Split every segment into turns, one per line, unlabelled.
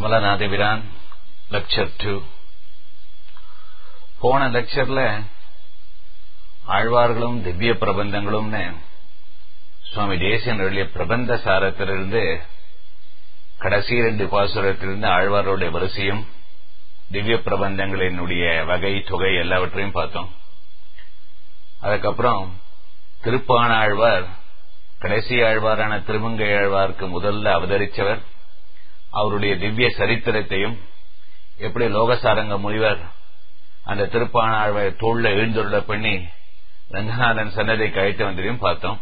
அமலநாதபிரான் lecture two போன லெக்சர்ல ஆழ்வார்களும் திவ்ய பிரபந்தங்களும்னு சுவாமி தேசியன் எழுதிய பிரபந்த சாரத்திலிருந்து கடைசி ரெண்டு பாசுரத்திலிருந்து ஆழ்வார்களுடைய வரிசையும் திவ்ய பிரபந்தங்களினுடைய வகை தொகை எல்லாவற்றையும் பார்த்தோம் அதுக்கப்புறம் திருப்பானாழ்வார் கடைசி ஆழ்வாரான திருமங்கை ஆழ்வாருக்கு முதல்ல அவதரித்தவர் அவருடைய திவ்ய சரித்திரத்தையும் எப்படி லோகசாரங்க முனிவர் அந்த திருப்பானாழ்வார் தோல்ல எழுந்துள்ள பண்ணி ரங்கநாதன் சன்னதை கழித்து வந்ததையும் பார்த்தோம்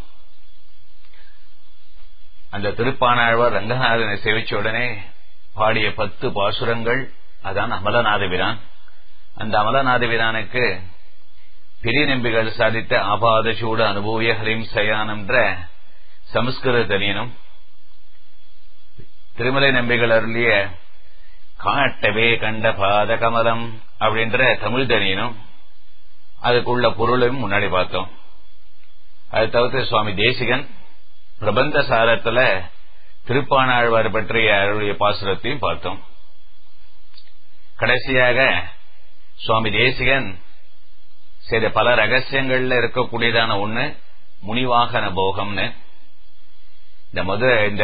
அந்த திருப்பானாழ்வார் ரங்கநாதனை சேவிச்ச உடனே பாடிய பத்து பாசுரங்கள் அதான் அமலநாதபிரான் அந்த அமலநாதபிரானுக்கு பெரிய நம்பிகள் சாதித்த ஆபாத சூடு அனுபவிய ஹரிம் சயானன்ற சமஸ்கிருத தனியனும் திருமலை நம்பிகள் அருளிய காட்டவே கண்ட பாத கமலம் அப்படின்ற தமிழ் தனியனும் அதுக்குள்ள பொருளையும் முன்னாடி பார்த்தோம் அது தவிர்த்து சுவாமி தேசிகன் பிரபந்த சாரத்துல திருப்பானாழ்வார் பற்றிய அருளிய பாசுரத்தையும் பார்த்தோம் கடைசியாக சுவாமி தேசிகன் செய்த பல ரகசியங்கள்ல இருக்கக்கூடியதான ஒண்ணு முனிவாகன போகம்னு இந்த முத இந்த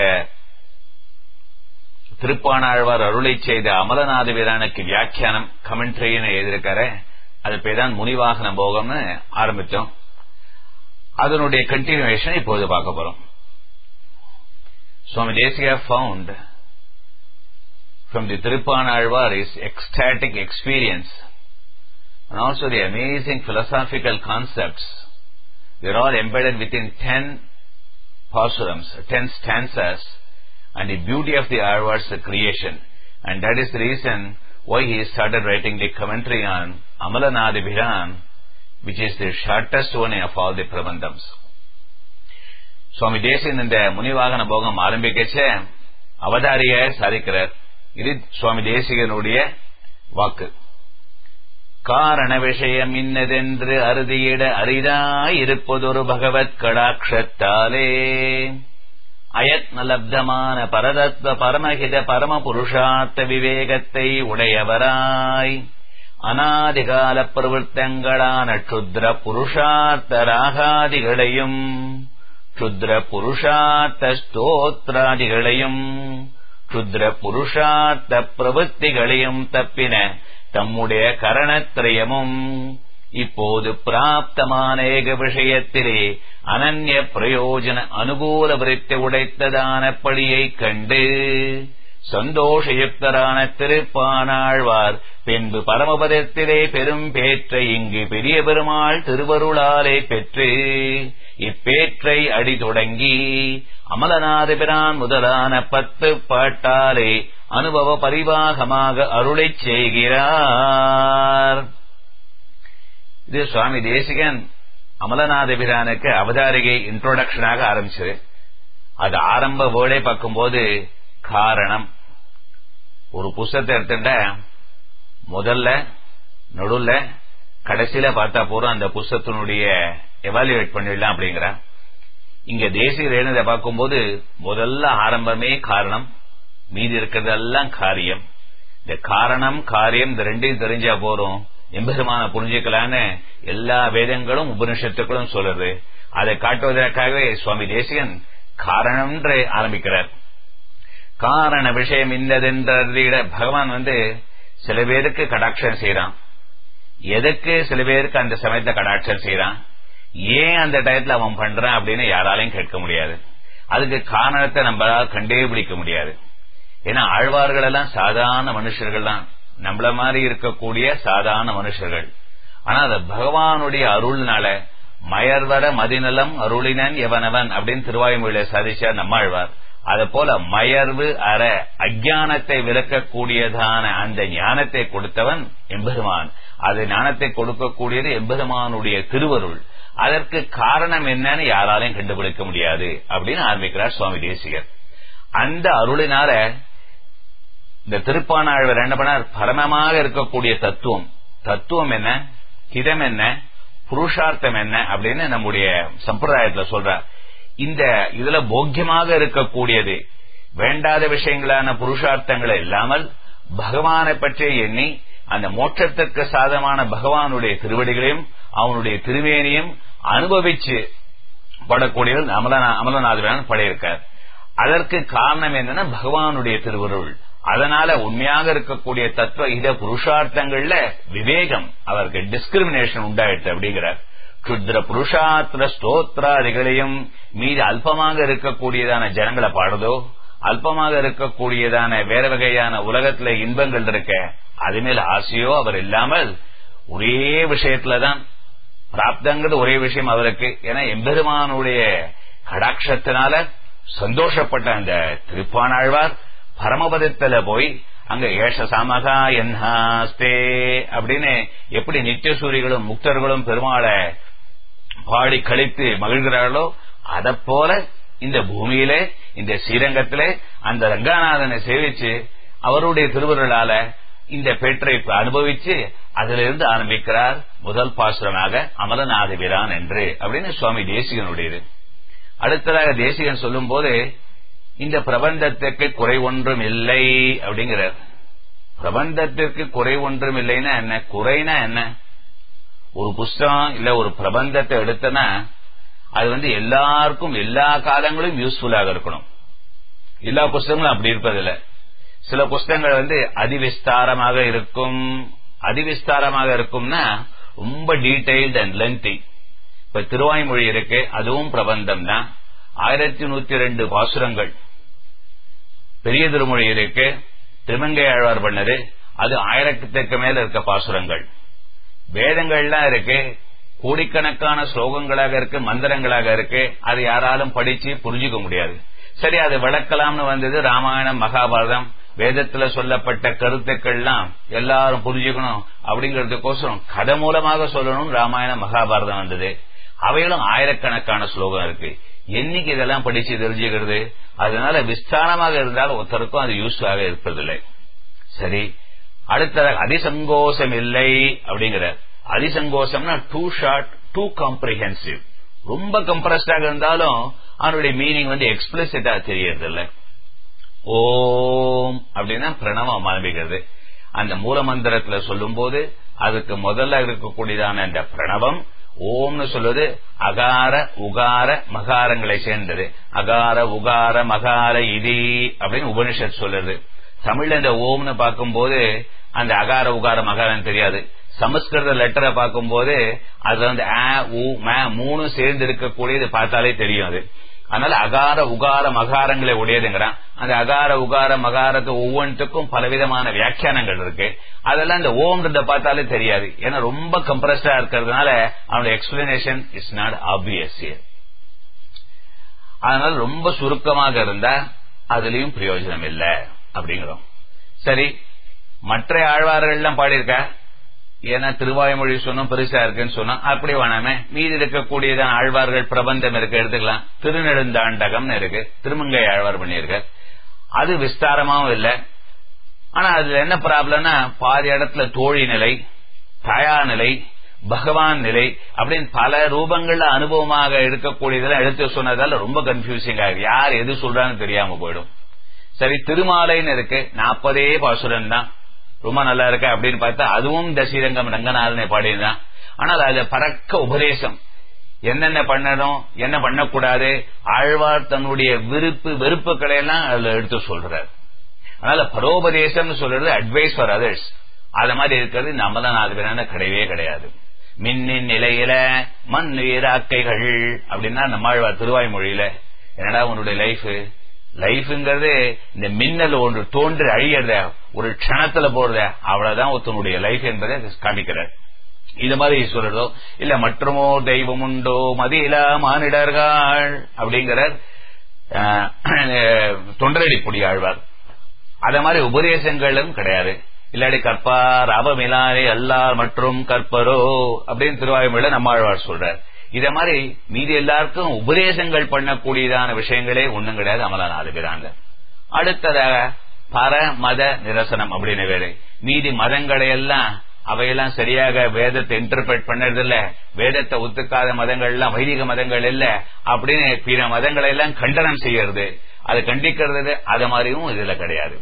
திருப்பானாழ்வார் அருளை செய்த அமலநாத வீரானுக்கு வியாக்கியானம் கமெண்ட்ரின்னு எழுதியிருக்காரு அது பேர் தான் முனிவாகன போகம்னு ஆரம்பித்தோம் அதனுடைய கண்டினியூவேஷன் இப்போது பார்க்க போறோம் Swami Desika found from the Tiruppanalvar is ecstatic experience and also the amazing philosophical concepts. They're all embedded within ten pasurams, ten stanzas, and the beauty of the Alvar's creation. And that is the reason why he started writing the commentary on Amalanadibhiran, which is the shortest one of all the Prabandhams. Swami Desikan இந்த முனிவாகன போகம் ஆரம்பிக்கச்ச அவதாரிய சாதிக்கிறார் இது சுவாமி தேசிகனுடைய வாக்கு காரண விஷயம் இன்னதென்று அறுதியிட அரிதாயிருப்பதொரு பகவத் கடாட்சத்தாலே அயத்னலப்தமான பரதத்வ பரமஹித பரம புருஷார்த்த விவேகத்தை உடையவராய் அனாதிகால பிரவృத்தங்களான க்ஷுத்ர புருஷார்த்த ராகாதிகளையும் க்ஷுத்ர புருஷார்த்த ஸ்தோத்ராதிகளையும் க்ஷுத்ர புருஷார்த்த பிரவൃத்திகளையும் தப்பின தம்முடைய கரணத்திரயமும் இப்போது பிராப்தமான ஏக விஷயத்திலே அனன்ய பிரயோஜன அனுகூல விருத்தி உடைத்ததான படியைக் கண்டு சந்தோஷயுக்தரான திருப்பானாழ்வார் பின்பு பரமபதத்திலே பெரும் பேற்றை இங்கு பெரிய பெருமாள் திருவருளாலே பெற்று இப்பேற்றை அடி தொடங்கி அமலநாதபிரான் முதலான பத்து பாட்டாலே அனுபவ பரிவாகமாக அருளைச் செய்கிறார் இது சுவாமி தேசிகன் அமலநாதபிரானுக்கு அவதாரிகை இன்ட்ரோடக்ஷனாக ஆரம்பிச்சது அது ஆரம்ப வேர்டே பார்க்கும்போது காரணம் ஒரு புஸ்தத்தை எடுத்துட்ட முதல்ல நடுல கடைசியில பார்த்தா போறோம் அந்த புஸ்தத்தினுடைய எவாலுவேட் பண்ணிடலாம் அப்படிங்கிற இங்க தேசிய ரேணுதை பார்க்கும்போது முதல்ல ஆரம்பமே காரணம் மீதி இருக்கிறதெல்லாம் காரியம் இந்த காரணம் காரியம் இந்த ரெண்டையும் தெரிஞ்சா போறோம் எம்பெருமான புரிஞ்சுக்கலான்னு எல்லா வேதங்களும் உபனிஷத்துக்களும் சொல்லுது அதை காட்டுவதற்காகவே சுவாமி தேசிகன் காரணம்ன்ற ஆரம்பிக்கிறார் காரண விஷயம் இந்ததென்ற பகவான் வந்து சில பேருக்கு கடாட்சம் செய்யறான் எதுக்கு சில பேருக்கு அந்த சமயத்தை கடாட்சம் செய்யறான் ஏன் அந்த டயத்துல அவன் பண்றான் அப்படின்னு யாராலையும் கேட்க முடியாது அதுக்கு காரணத்தை நம்மளால கண்டே பிடிக்க முடியாது ஏன்னா ஆழ்வார்கள் எல்லாம் சாதாரண மனுஷர்கள் தான் நம்மள மாதிரி இருக்கக்கூடிய சாதாரண மனுஷர்கள் ஆனா அது பகவானுடைய அருள்னால மயர்வர மதிநலம் அருளினன் எவனவன் அப்படின்னு திருவாயுமொழியில சாதிச்சார் நம்மாழ்வார் அது போல மயர்வு அற அஜானத்தை விளக்கக்கூடியதான அந்த ஞானத்தை கொடுத்தவன் எம்பெருமான் அது ஞானத்தை கொடுக்கக்கூடியது எம்பெருமானுடைய திருவருள் அதற்கு காரணம் என்னன்னு யாராலையும் கண்டுபிடிக்க முடியாது அப்படின்னு ஆரம்பிக்கிறார் சுவாமி தேசிகர் அந்த அருளினால இந்த திருப்பானாழ்வர் என்ன பண்ணார் பரமமாக இருக்கக்கூடிய தத்துவம் தத்துவம் என்ன ஹிதம் என்ன புருஷார்த்தம் என்ன அப்படின்னு நம்முடைய சம்பிரதாயத்துல சொல்றார் இந்த இதுல போக்கியமாக இருக்கக்கூடியது வேண்டாத விஷயங்களான புருஷார்த்தங்களை இல்லாமல் பகவானை பற்றி எண்ணி அந்த மோட்சத்திற்கு சாதமான பகவானுடைய திருவடிகளையும் அவனுடைய திருவேணியும் அனுபவிச்சு படக்கூடியவர் அமலநா அமலநாதவன் படையிருக்கார் அதற்கு காரணம் என்னன்னா பகவானுடைய திருவருள் அதனால உண்மையாக இருக்கக்கூடிய தத்துவ இத புருஷார்த்தங்கள்ல விவேகம் அவருக்கு டிஸ்கிரிமினேஷன் உண்டாயிட்டு அப்படிங்கிறார் க்ஷுத்ர புருஷாத்திர ஸ்தோத்ராதிகளையும் மீது அல்பமாக இருக்கக்கூடியதான ஜனங்களை பாடுதோ அல்பமாக இருக்கக்கூடியதான வேற வகையான உலகத்துல இன்பங்கள் இருக்க அது மேல் ஆசையோ அவர் இல்லாமல் ஒரே விஷயத்துலதான் பிராப்தங்கிறது ஒரே விஷயம் அவருக்கு ஏன்னா எம்பெருமானுடைய கடாட்சத்தினால சந்தோஷப்பட்ட அந்த திருப்பானாழ்வார் பரமபதத்துல போய் அங்க ஏஷ சமகா என்ஹாஸ்தே அப்படின்னு எப்படி நித்தியசூரிகளும் முக்தர்களும் பெருமாளை பாடி கழித்து மகிழ்கிறார்களோ அதை போல இந்த பூமியிலே இந்த ஸ்ரீரங்கத்திலே அந்த ரங்கநாதனை சேவிச்சு அவருடைய திருவருளால இந்த பெற்றை அனுபவிச்சு அதிலிருந்து ஆரம்பிக்கிறார் முதல் பாசுரமாக அமலநாதபிரான் என்று அப்படின்னு சுவாமி தேசிகனுடையது அடுத்ததாக தேசிகன் சொல்லும் போது இந்த பிரபந்தத்திற்கு குறை ஒன்றும் இல்லை அப்படிங்கிறார் பிரபந்தத்திற்கு குறை ஒன்றும் இல்லைன்னா என்ன குறைனா என்ன ஒரு புஸ்தகம் இல்ல ஒரு பிரபந்தத்தை எடுத்தனா அது வந்து எல்லாருக்கும் எல்லா காலங்களும் யூஸ்ஃபுல்லாக இருக்கணும் எல்லா புஸ்தகங்களும் அப்படி இருப்பதில்லை சில புஸ்தகங்கள் வந்து அதிவிஸ்தாரமாக இருக்கும் அதிவிஸ்தாரமாக இருக்கும்னா ரொம்ப டீடைல்டு அண்ட் லென்த்தி இப்ப திருவாய்மொழி இருக்கு அதுவும் பிரபந்தம் தான் ஆயிரத்தி நூத்தி ரெண்டு பாசுரங்கள் பெரிய திருமொழி இருக்கு திருமங்கை ஆழ்வார் பண்ணது அது ஆயிரத்துக்கு மேல இருக்க பாசுரங்கள் வேதங்கள்லாம் இருக்கு கோடிக்கணக்கான ஸ்லோகங்களாக இருக்கு மந்திரங்களாக இருக்கு அது யாராலும் படிச்சு புரிஞ்சுக்க முடியாது சரி அது விளக்கலாம்னு வந்தது ராமாயணம் மகாபாரதம் வேதத்துல சொல்லப்பட்ட கருத்துக்கள்லாம் எல்லாரும் புரிஞ்சுக்கணும் அப்படிங்கறதுக்கோசரம் கதை மூலமாக சொல்லணும் ராமாயணம் மகாபாரதம் வந்தது அவைகளும் ஆயிரக்கணக்கான ஸ்லோகம் இருக்கு என்னைக்கு இதெல்லாம் படிச்சு தெரிஞ்சுக்கிறது அதனால விஸ்தாரமாக இருந்தால் ஒருத்தருக்கும் அது யூஸ்ஃபுல்லாக இருப்பதில்லை சரி அடுத்ததாக அதிசங்கோஷம் இல்லை அப்படிங்கிற அதிசங்கோஷம்னா டூ ஷார்ட் டூ காம்ப்ரிஹென்சிவ் ரொம்ப கம்ப்ரஸ்டாக இருந்தாலும் அவனுடைய மீனிங் வந்து எக்ஸ்பிளிசிட்டா தெரியறதில்ல ஓம் அப்படின்னா பிரணவம் ஆரம்பிக்கிறது அந்த மூல மந்திரத்துல சொல்லும் போது அதுக்கு முதல்ல இருக்கக்கூடியதான அந்த பிரணவம் ஓம்னு சொல்வது அகார உகார மகாரங்களை சேர்ந்தது அகார உகார மகார இதி அப்படின்னு உபனிஷத் சொல்லுது தமிழ்ல இந்த ஓம்னு பார்க்கும்போது அந்த அகார உகார மகாரம் தெரியாது சமஸ்கிருத லெட்டரை பார்க்கும்போது அது வந்து ஆ உ ம மூணு சேர்ந்து இருக்கக்கூடியது பார்த்தாலே தெரியும் அது அதனால அகார உகார மகாரங்களை உடையதுங்கிறான் அந்த அகார உகார மகாரத்து ஒவ்வொன்றுக்கும் பலவிதமான வியாக்கியானங்கள் இருக்கு அதெல்லாம் இந்த ஓம்ன்றத பார்த்தாலே தெரியாது ஏன்னா ரொம்ப கம்ப்ரஸ்டா இருக்கிறதுனால அவனோட எக்ஸ்பிளனேஷன் இஸ் நாட் ஆப்வியஸ் அதனால ரொம்ப சுருக்கமாக இருந்தா அதுலயும் பிரயோஜனம் இல்லை அப்படிங்கிறோம் சரி மற்ற ஆழ்வார்கள் எல்லாம் பாடியிருக்கா ஏன்னா திருவாய்மொழி சொன்னோம் பெருசா இருக்குன்னு சொன்னோம் அப்படி வேணாமே மீதி இருக்கக்கூடியதான் ஆழ்வார்கள் பிரபந்தம் இருக்கு எடுத்துக்கலாம் திருநெடுந்தாண்டகம் இருக்கு திருமங்கை ஆழ்வார் பண்ணியிருக்க அது விஸ்தாரமாவும் இல்லை ஆனா அதுல என்ன ப்ராப்ளம்னா பாதி இடத்துல தோழி நிலை தயா நிலை பகவான் நிலை அப்படின்னு பல ரூபங்கள்ல அனுபவமாக இருக்கக்கூடியதெல்லாம் எடுத்து சொன்னதால ரொம்ப கன்ஃபியூசிங் ஆகுது யார் எது சொல்றான்னு தெரியாம போயிடும் சரி திருமாலைன்னு இருக்கு நாற்பதே பாசுரன் தான் ரொம்ப நல்லா இருக்கு அப்படின்னு பார்த்தா அதுவும் இந்த ஸ்ரீரங்கம் ரங்கநாதனை பாடியதுதான் ஆனால் அதுல பறக்க உபதேசம் என்னென்ன பண்ணணும் என்ன பண்ணக்கூடாது ஆழ்வார் தன்னுடைய விருப்பு வெறுப்புகளை எல்லாம் அதுல எடுத்து சொல்றார் அதனால பரோபதேசம் சொல்றது அட்வைஸ் ஃபார் அதர்ஸ் அது மாதிரி இருக்கிறது இந்த அமலநாதவரான கிடையவே கிடையாது மின்னின் நிலையில மண் வீராக்கைகள் அப்படின்னா நம்மாழ்வார் திருவாய் மொழியில என்னடா உன்னுடைய லைஃப் லைஃப்ங்கிறது இந்த மின்னல் ஒன்று தோன்றி அழியறத ஒரு க்ஷணத்துல போறத அவ்வளவுதான் ஒருத்தனுடைய லைஃப் என்பதை காமிக்கிறார் இது மாதிரி சொல்றதோ இல்ல மற்றுமோ தெய்வம் உண்டோ மதியில மானிடர்கள் அப்படிங்கிறார் தொண்டரடிப்புடி ஆழ்வார் அத மாதிரி உபதேசங்களும் கிடையாது இல்லாடி கற்பார் அவமிலாரே அல்லார் மற்றும் கற்பரோ அப்படின்னு திருவாயுமொழியில நம்மாழ்வார் சொல்றார் இத மாதிரி மீதி எல்லாருக்கும் உபதேசங்கள் பண்ணக்கூடியதான விஷயங்களே ஒண்ணும் கிடையாது அமலநாத பிராங்க அடுத்ததாக பர மத நிரசனம் அப்படின்னு வேறு மீதி மதங்களை எல்லாம் அவையெல்லாம் சரியாக வேதத்தை இன்டர்பிரட் பண்ணறது இல்ல வேதத்தை ஒத்துக்காத மதங்கள் எல்லாம் வைதிக மதங்கள் இல்ல அப்படின்னு பிற மதங்களை எல்லாம் கண்டனம் செய்யறது அதை கண்டிக்கிறது அது மாதிரியும் இதுல கிடையாது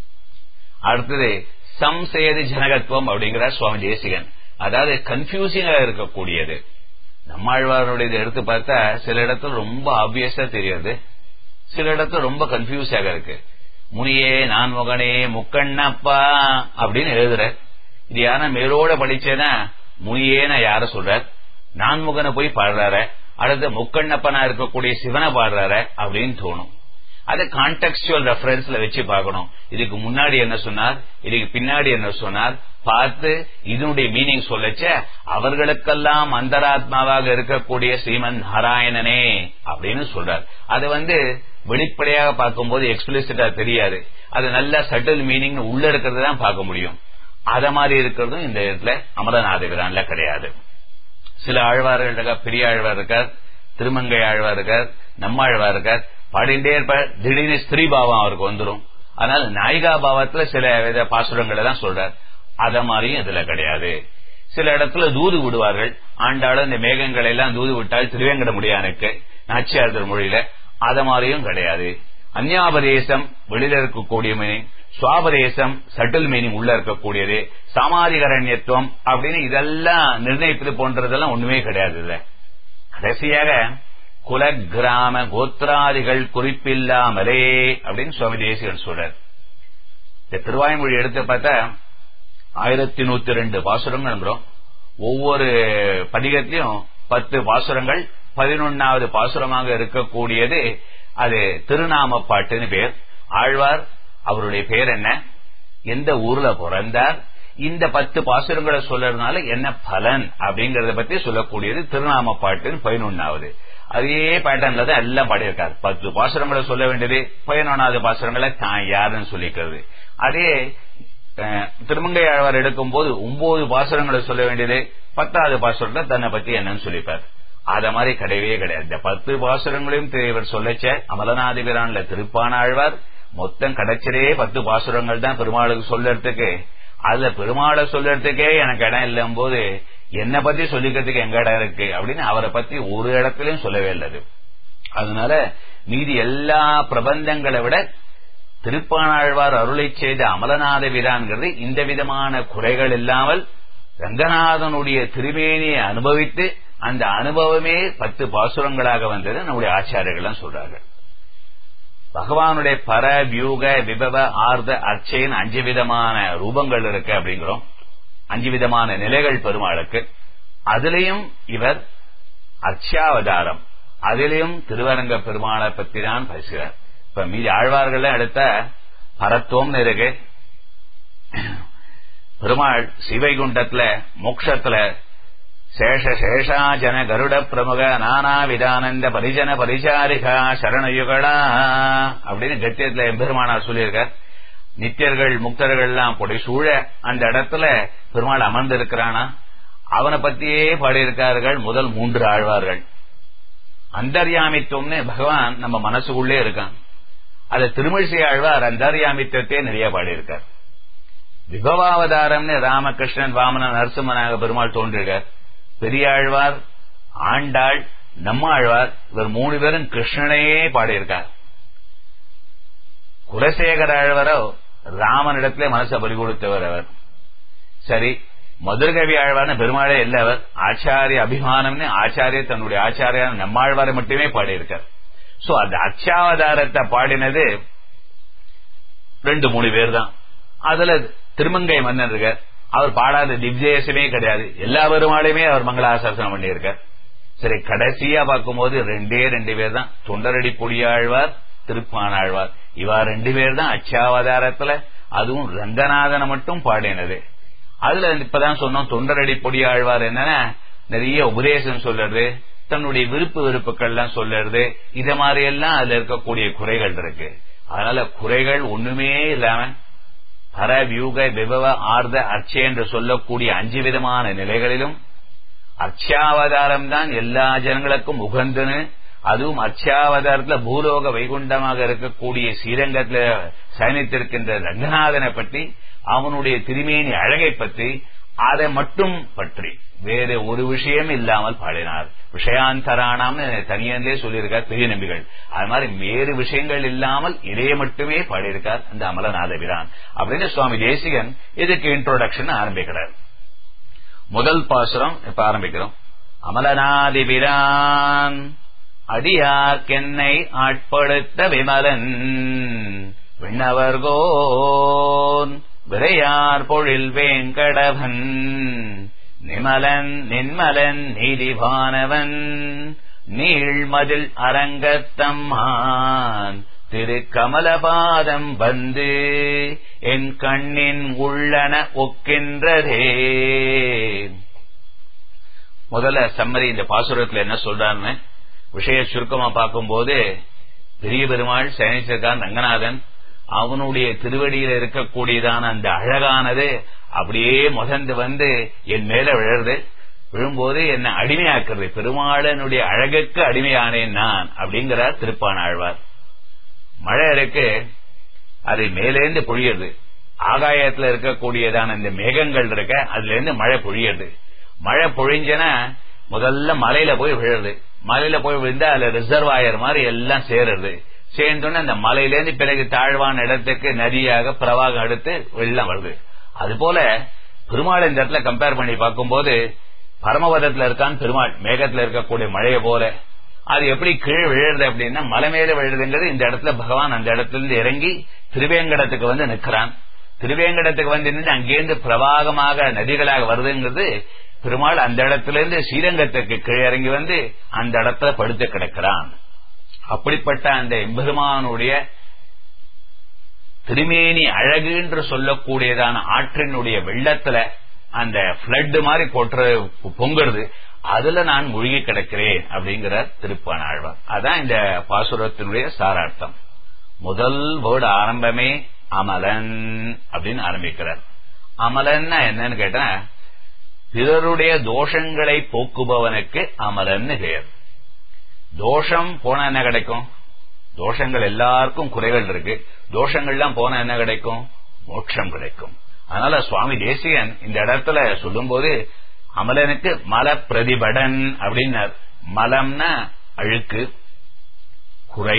அடுத்தது சம்சேதி ஜனகத்துவம் அப்படிங்கிறார் சுவாமி தேசிகன் அதாவது கன்ஃபியூசிங்கா இருக்கக்கூடியது நம்மாழ்வாருடைய இதை எடுத்து பார்த்தா சில இடத்துல ரொம்ப ஆப்வியஸா தெரியாது சில இடத்துல ரொம்ப கன்ஃபியூஸாக இருக்கு முனியே நான் முகனே முக்கண்ணப்பா அப்படின்னு எழுதுற இது யாரா மேலோட படிச்சேன்னா முனியேன யார சொல்ற நான் முகனை போய் பாடுறாரு அடுத்து முக்கண்ணப்பனா இருக்கக்கூடிய சிவனை பாடுறாரு அப்படின்னு தோணும் அதை கான்டெக்சுவல் ரெஃபரன்ஸ்ல வச்சு பார்க்கணும் இதுக்கு முன்னாடி என்ன சொன்னார் இதுக்கு பின்னாடி என்ன சொன்னார் பார்த்து இதனுடைய மீனிங் சொல்லச்ச அவர்களுக்கெல்லாம் அந்தராத்மாவாக இருக்கக்கூடிய ஸ்ரீமன் நாராயணனே அப்படின்னு சொல்றார் அது வந்து வெளிப்படையாக பார்க்கும்போது எக்ஸ்பிளிசிட்டா தெரியாது அது நல்ல சட்டில் மீனிங் உள்ள இருக்கிறது தான் பார்க்க முடியும் அத மாதிரி இருக்கிறதும் இந்த இடத்துல அமரநாதகிரான்ல கிடையாது சில ஆழ்வார்கள் இருக்கா பெரிய ஆழ்வார் இருக்கார் திருமங்கை ஆழ்வார் இருக்கார் நம்மாழ்வார் இருக்கார் பாடிண்டே இருப்பார் திடீர்னு ஸ்திரீ பாவம் அவருக்கு வந்துடும் அதனால நாயிகா பாவத்துல சில வித பாசுரங்களை தான் சொல்றார் அத மாதிரியும் இதுல கிடையாது சில இடத்துல தூது விடுவார்கள் ஆண்டாலும் இந்த மேகங்களை எல்லாம் தூது விட்டால் திருவேங்கட முடியானுக்கு நாச்சியார் மொழியில அத மாதிரியும் கிடையாது அந்யாபதேசம் வெளியில இருக்கக்கூடிய மீனிங் சுவாபதேசம் சட்டில் மீனிங் உள்ள இருக்கக்கூடியது சாமாதிகரண்யத்துவம் அப்படின்னு இதெல்லாம் நிர்ணயிப்பது போன்றதெல்லாம் ஒண்ணுமே கிடையாது இல்ல கடைசியாக குல கிராம கோத்ராதிகள் குறிப்பில்லாமலே அப்படின்னு சுவாமி தேசிகன் சொல்றார் இந்த திருவாய்மொழி எடுத்து பார்த்தா ஆயிரத்தி நூத்தி ரெண்டு பாசுரங்கள் ஒவ்வொரு பதிகத்திலும் பத்து பாசுரங்கள் பதினொன்னாவது பாசுரமாக இருக்கக்கூடியது அது திருநாம பாட்டுன்னு பேர் ஆழ்வார் அவருடைய பேர் என்ன எந்த ஊர்ல பிறந்தார் இந்த பத்து பாசுரங்களை சொல்றதுனால என்ன பலன் அப்படிங்கறத பத்தி சொல்லக்கூடியது திருநாம பாட்டுன்னு பதினொன்னாவது அதே பேட்டர்ன்ல தான் எல்லாம் பாடியிருக்காரு பத்து பாசுரங்களை சொல்ல வேண்டியது பதினொன்னாவது பாசுரங்களை தான் யாருன்னு சொல்லிக்கிறது அதே திருமங்கை ஆழ்வார் எடுக்கும் போது ஒன்பது பாசுரங்களை சொல்ல வேண்டியது பத்தாவது பாசுரத்தை தன்னை பத்தி என்னன்னு சொல்லிப்பார் அத மாதிரி கிடையவே கிடையாது இந்த பத்து பாசுரங்களையும் இவர் சொல்லச்ச அமலநாதிபிரான்ல திருப்பான ஆழ்வார் மொத்தம் கிடைச்சதே பத்து பாசுரங்கள் தான் பெருமாளுக்கு சொல்லறதுக்கு அதுல பெருமாளை சொல்லறதுக்கே எனக்கு இடம் இல்லம் போது என்ன பத்தி சொல்லிக்கிறதுக்கு எங்க இடம் இருக்கு அப்படின்னு அவரை பத்தி ஒரு இடத்துலயும் சொல்லவே இல்லது அதனால மீதி எல்லா பிரபந்தங்களை விட திருப்பானாழ்வார் அருளை செய்த அமலநாத விரான்கிறது இந்த விதமான குறைகள் இல்லாமல் ரங்கநாதனுடைய திருமேனியை அனுபவித்து அந்த அனுபவமே பத்து பாசுரங்களாக வந்தது நம்முடைய ஆச்சாரியர்கள் சொல்றார்கள் பகவானுடைய பர வியூக விபவ ஆர்த அர்ச்சைன்னு அஞ்சு விதமான ரூபங்கள் இருக்கு அப்படிங்கிறோம் அஞ்சு விதமான நிலைகள் பெருமாளுக்கு அதிலையும் இவர் அர்ச்சாவதாரம் அதிலையும் திருவரங்க பெருமாளை பத்தி தான் பேசுகிறார் இப்ப மீதி ஆழ்வார்கள் எடுத்த பரத்துவம் இருக்கு பெருமாள் சிவைகுண்டத்துல மோக்ஷத்துல சேஷ சேஷாஜன கருட பிரமுக நானா விதானந்த பரிஜன பரிசாரிகா சரணயுகளா அப்படின்னு கத்தியத்துல எம்பெருமானார் சொல்லியிருக்கார் நித்தியர்கள் முக்தர்கள் எல்லாம் கொடை சூழ அந்த இடத்துல பெருமாள் அமர்ந்து இருக்கிறானா அவனை பத்தியே பாடியிருக்கார்கள் முதல் மூன்று ஆழ்வார்கள் அந்தர்யாமித்துவம்னு பகவான் நம்ம மனசுக்குள்ளே இருக்கான் அது திருமிழிசை ஆழ்வார் அந்தர்யாமித்துவத்தையே நிறைய பாடியிருக்கார் விபவாவதாரம்னு ராமகிருஷ்ணன் வாமனன் நரசிம்மனாக பெருமாள் தோன்றிருக்கார் பெரியாழ்வார் ஆண்டாள் நம்மாழ்வார் இவர் மூணு பேரும் கிருஷ்ணனையே பாடியிருக்கார் குலசேகர ஆழ்வாரோ ராமனிடத்திலே மனசை பறி கொடுத்தவர் அவர் சரி மதுரகவி ஆழ்வார்னு பெருமாளே இல்ல அவர் ஆச்சாரிய அபிமானம்னு ஆச்சாரிய தன்னுடைய ஆச்சாரியான நம்மாழ்வாரை மட்டுமே பாடியிருக்கார் சோ அந்த அச்சாவதாரத்தை பாடினது ரெண்டு மூணு பேர் தான் அதுல திருமங்கை மன்னன் இருக்கார் அவர் பாடாத திவ்யேசமே கிடையாது எல்லா பெருமாளையுமே அவர் மங்களாசாசனம் பண்ணியிருக்கார் சரி கடைசியா பார்க்கும்போது ரெண்டே ரெண்டு பேர் தான் தொண்டரடி பொடியாழ்வார் திருப்பானாழ்வார் இவா ரெண்டு பேர் தான் அச்சாவதாரத்துல அதுவும் ரங்கநாதனை மட்டும் பாடினது அதுல இப்பதான் சொன்னோம் தொண்டரடி பொடியாழ்வார் என்னன்னா நிறைய உபதேசம் சொல்றது தன்னுடைய விருப்பு வெறுப்புகள்லாம் சொல்றது இத மாதிரி எல்லாம் அதுல இருக்கக்கூடிய குறைகள் இருக்கு அதனால குறைகள் ஒண்ணுமே இல்லாம பர வியூக விபவ ஆர்த அர்ச்சை என்று சொல்லக்கூடிய அஞ்சு விதமான நிலைகளிலும் அர்ச்சாவதாரம் தான் எல்லா ஜனங்களுக்கும் உகந்துன்னு அதுவும் அர்ச்சாவதாரத்துல பூலோக வைகுண்டமாக இருக்கக்கூடிய ஸ்ரீரங்கத்துல சயனித்திருக்கின்ற ரங்கநாதனை பற்றி அவனுடைய திருமேனி அழகை பற்றி அதை மட்டும் பற்றி வேறு ஒரு விஷயம் இல்லாமல் பாடினார் விஷயாந்தரானாம்னு தனியந்தே சொல்லியிருக்கார் பெரிய நம்பிகள் அது மாதிரி வேறு விஷயங்கள் இல்லாமல் இதை மட்டுமே பாடியிருக்கார் அந்த அமலநாதபிரான் அப்படின்னு சுவாமி தேசிகன் இதுக்கு இன்ட்ரோடக்ஷன் ஆரம்பிக்கிறார் முதல் பாசுரம் இப்ப ஆரம்பிக்கிறோம் அமலநாதிபிரான் அடியார்க்கென்னை ஆட்படுத்த விமலன் விண்ணவர்கோன் விரையார் பொழில் வேங்கடவன் நிமலன் நின்மலன் நீதிபானவன் நீழ்மதில் அரங்கத்தம்மான் திரு கமலபாதம் வந்து என் கண்ணின் உள்ளன ஒக்கின்றதே முதல்ல சம்மரி இந்த பாசுரத்துல என்ன சொல்றான்னு விஷய சுருக்கமா பார்க்கும்போது பெரிய பெருமாள் சயனிச்சிருக்கான் ரங்கநாதன் அவனுடைய திருவடியில இருக்கக்கூடியதான அந்த அழகானது அப்படியே முதந்து வந்து என் மேல விழருது விழும்போது என்ன அடிமையாக்குறது பெருமாளனுடைய அழகுக்கு அடிமையானேன் நான் அப்படிங்கிறார் திருப்பான் ஆழ்வார் மழை இருக்கு அது மேலேந்து பொழியுது ஆகாயத்துல இருக்கக்கூடியதான இந்த மேகங்கள் இருக்க அதுல இருந்து மழை பொழியுது மழை பொழிஞ்சனா முதல்ல மலையில போய் விழுறது மலையில போய் விழுந்தா அதுல ரிசர்வாயர் மாதிரி எல்லாம் சேருறது சேர்ந்தோன்னு அந்த மலையிலேருந்து பிறகு தாழ்வான இடத்துக்கு நதியாக பிரவாகம் எடுத்து வெள்ளம் வருது அது போல பெருமாள் இந்த இடத்துல கம்பேர் பண்ணி பார்க்கும்போது பரமபதத்துல இருக்கான் பெருமாள் மேகத்துல இருக்கக்கூடிய மழையை போல அது எப்படி கீழே விழுறது அப்படின்னா மலை மேல விழுறதுங்கிறது இந்த இடத்துல பகவான் அந்த இடத்துல இருந்து இறங்கி திருவேங்கடத்துக்கு வந்து நிற்கிறான் திருவேங்கடத்துக்கு வந்து நின்று அங்கேருந்து பிரவாகமாக நதிகளாக வருதுங்கிறது பெருமாள் அந்த இடத்துல இருந்து ஸ்ரீரங்கத்துக்கு கீழே இறங்கி வந்து அந்த இடத்துல படுத்து கிடக்கிறான் அப்படிப்பட்ட அந்த எம்பெருமானுடைய திருமேனி அழகு என்று சொல்லக்கூடியதான ஆற்றினுடைய வெள்ளத்துல அந்த பிளட் மாதிரி கொட்டுற பொங்குறது அதுல நான் மூழ்கி கிடக்கிறேன் அப்படிங்கிற திருப்பான ஆழ்வார் அதான் இந்த பாசுரத்தினுடைய சாரார்த்தம் முதல் வேர்டு ஆரம்பமே அமலன் அப்படின்னு ஆரம்பிக்கிறார் அமலன்னா என்னன்னு கேட்டா பிறருடைய தோஷங்களை போக்குபவனுக்கு அமலன்னு பெயர் தோஷம் போனா என்ன கிடைக்கும் தோஷங்கள் எல்லாருக்கும் குறைகள் இருக்கு தோஷங்கள்லாம் போனா என்ன கிடைக்கும் மோட்சம் கிடைக்கும் அதனால சுவாமி தேசியன் இந்த இடத்துல சொல்லும் போது அமலனுக்கு மல பிரதிபடன் அப்படின்னார் மலம்னா அழுக்கு குறை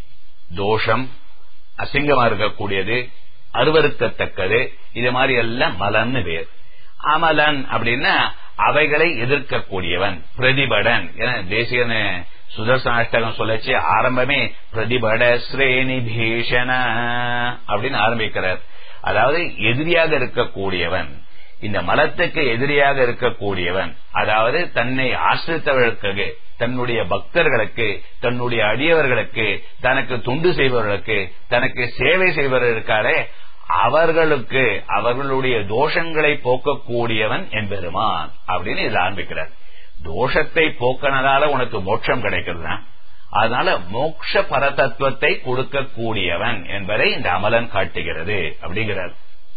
தோஷம் அசிங்கமா இருக்கக்கூடியது அருவருக்கத்தக்கது இது மாதிரி எல்லாம் மலன்னு பேர் அமலன் அப்படின்னா அவைகளை எதிர்க்கக்கூடியவன் பிரதிபடன் தேசியன சுதர்சனாஷ்டகம் சொல்லச்சு ஆரம்பமே பிரதிபட ஸ்ரேணி பீஷண அப்படின்னு ஆரம்பிக்கிறார் அதாவது எதிரியாக இருக்கக்கூடியவன் இந்த மலத்துக்கு எதிரியாக இருக்கக்கூடியவன் அதாவது தன்னை ஆசிரித்தவர்களுக்கு தன்னுடைய பக்தர்களுக்கு தன்னுடைய அடியவர்களுக்கு தனக்கு துண்டு செய்பவர்களுக்கு தனக்கு சேவை செய்பவர்களுக்காரே அவர்களுக்கு அவர்களுடைய தோஷங்களை போக்கக்கூடியவன் என்பெருமான் அப்படின்னு இதில் ஆரம்பிக்கிறார் தோஷத்தை போக்கனதால உனக்கு மோட்சம் கிடைக்கிறதுனா அதனால மோட்ச பரதத்துவத்தை கொடுக்கக்கூடியவன் என்பதை இந்த அமலன் காட்டுகிறது அப்படிங்கிறார்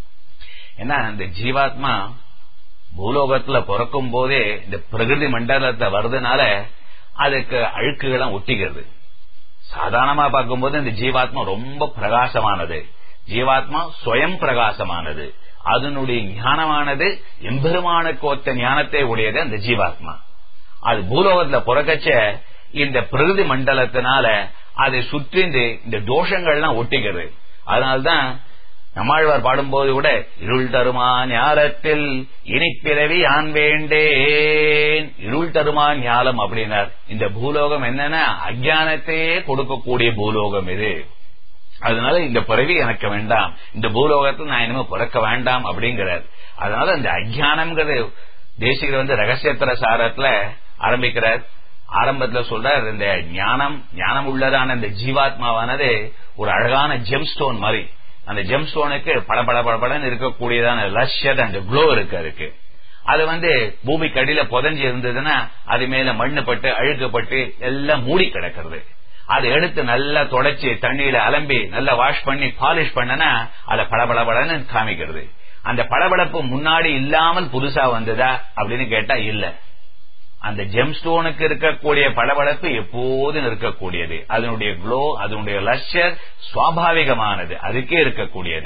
ஏன்னா இந்த ஜீவாத்மா பூலோகத்துல பிறக்கும் போதே இந்த பிரகிருதி மண்டலத்தை வருதுனால அதுக்கு அழுக்குகளும் ஒட்டிக்கிறது சாதாரணமா பார்க்கும்போது இந்த ஜீவாத்மா ரொம்ப பிரகாசமானது ஜீவாத்மா சுயம் பிரகாசமானது அதனுடைய ஞானமானது எம்பெருமானுக்கு ஒத்த ஞானத்தை உடையது அந்த ஜீவாத்மா அது பூலோகத்துல பிறக்கச்ச இந்த பிரகிருதி மண்டலத்தினால அதை சுற்றிந்து இந்த தோஷங்கள்லாம் ஒட்டிக்கிறது அதனால்தான் நம்மாழ்வார் பாடும்போது கூட இருள் தருமா ஞாலத்தில் இனிப்பிறவி ஆண் வேண்டேன் இருள் தருமா ஞாலம் அப்படின்னார் இந்த பூலோகம் என்னன்னா அஜானத்தையே கொடுக்கக்கூடிய பூலோகம் இது அதனால இந்த பிறவி எனக்கு வேண்டாம் இந்த பூலோகத்தில் நான் இனிமே பிறக்க வேண்டாம் அப்படிங்கிறார் அதனால இந்த அஜானம்ங்கிறது தேசிகர் வந்து ரகசியத்திர சாரத்துல ஆரம்பிக்கிறார் ஆரம்பத்துல சொல்றார் இந்த ஞானம் ஞானம் உள்ளதான இந்த ஜீவாத்மாவானது ஒரு அழகான ஜெம் ஸ்டோன் மாதிரி அந்த ஜெம் ஸ்டோனுக்கு படபட படபடன்னு இருக்கக்கூடியதான லஷ்யத் அந்த குளோ இருக்கு அதுக்கு அது வந்து பூமிக்கு அடியில புதஞ்சு இருந்ததுன்னா அது மேல மண்ணுப்பட்டு அழுக்கப்பட்டு எல்லாம் மூடி கிடக்கிறது அதை எடுத்து நல்லா தொடச்சி தண்ணியில அலம்பி நல்லா வாஷ் பண்ணி பாலிஷ் பண்ணனா அதை படபடபடன்னு காமிக்கிறது அந்த படபடப்பு முன்னாடி இல்லாமல் புதுசா வந்ததா அப்படின்னு கேட்டா இல்ல அந்த ஜெம் ஸ்டோனுக்கு இருக்கக்கூடிய படபடப்பு எப்போதும் இருக்கக்கூடியது அதனுடைய குளோ அதனுடைய லஷ்யர் சுவாபாவிகமானது அதுக்கே இருக்கக்கூடியது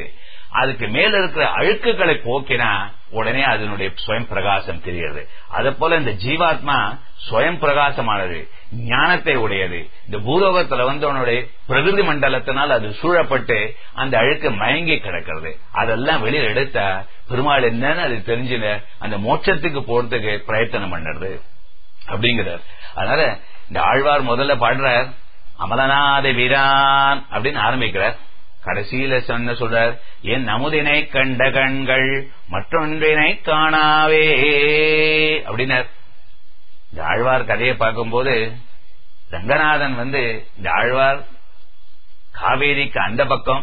அதுக்கு மேல இருக்கிற அழுக்குகளை போக்கினா உடனே அதனுடைய சுயம் பிரகாசம் தெரிகிறது அது போல இந்த ஜீவாத்மா சுயம் பிரகாசமானது ஞானத்தை உடையது இந்த பூலோகத்துல வந்து அவனுடைய பிரகிருதி மண்டலத்தினால் அது சூழப்பட்டு அந்த அழுக்கு மயங்கி கிடக்கிறது அதெல்லாம் வெளியில எடுத்தா பெருமாள் என்னன்னு அது தெரிஞ்சுன அந்த மோட்சத்துக்கு போறதுக்கு பிரயத்தனம் பண்ணுறது அப்படிங்கிறார் அதனால இந்த ஆழ்வார் முதல்ல பாடுறார் அமலநாத வீரான் அப்படின்னு ஆரம்பிக்கிறார் கடைசியில சொன்ன சொல்றார் என் நமுதினை கண்ட கண்கள் மற்றொன்றினை காணாவே அப்படின்னார் இந்த ஆழ்வார் கதையை பார்க்கும்போது ரங்கநாதன் வந்து இந்த ஆழ்வார் காவேரிக்கு அந்த பக்கம்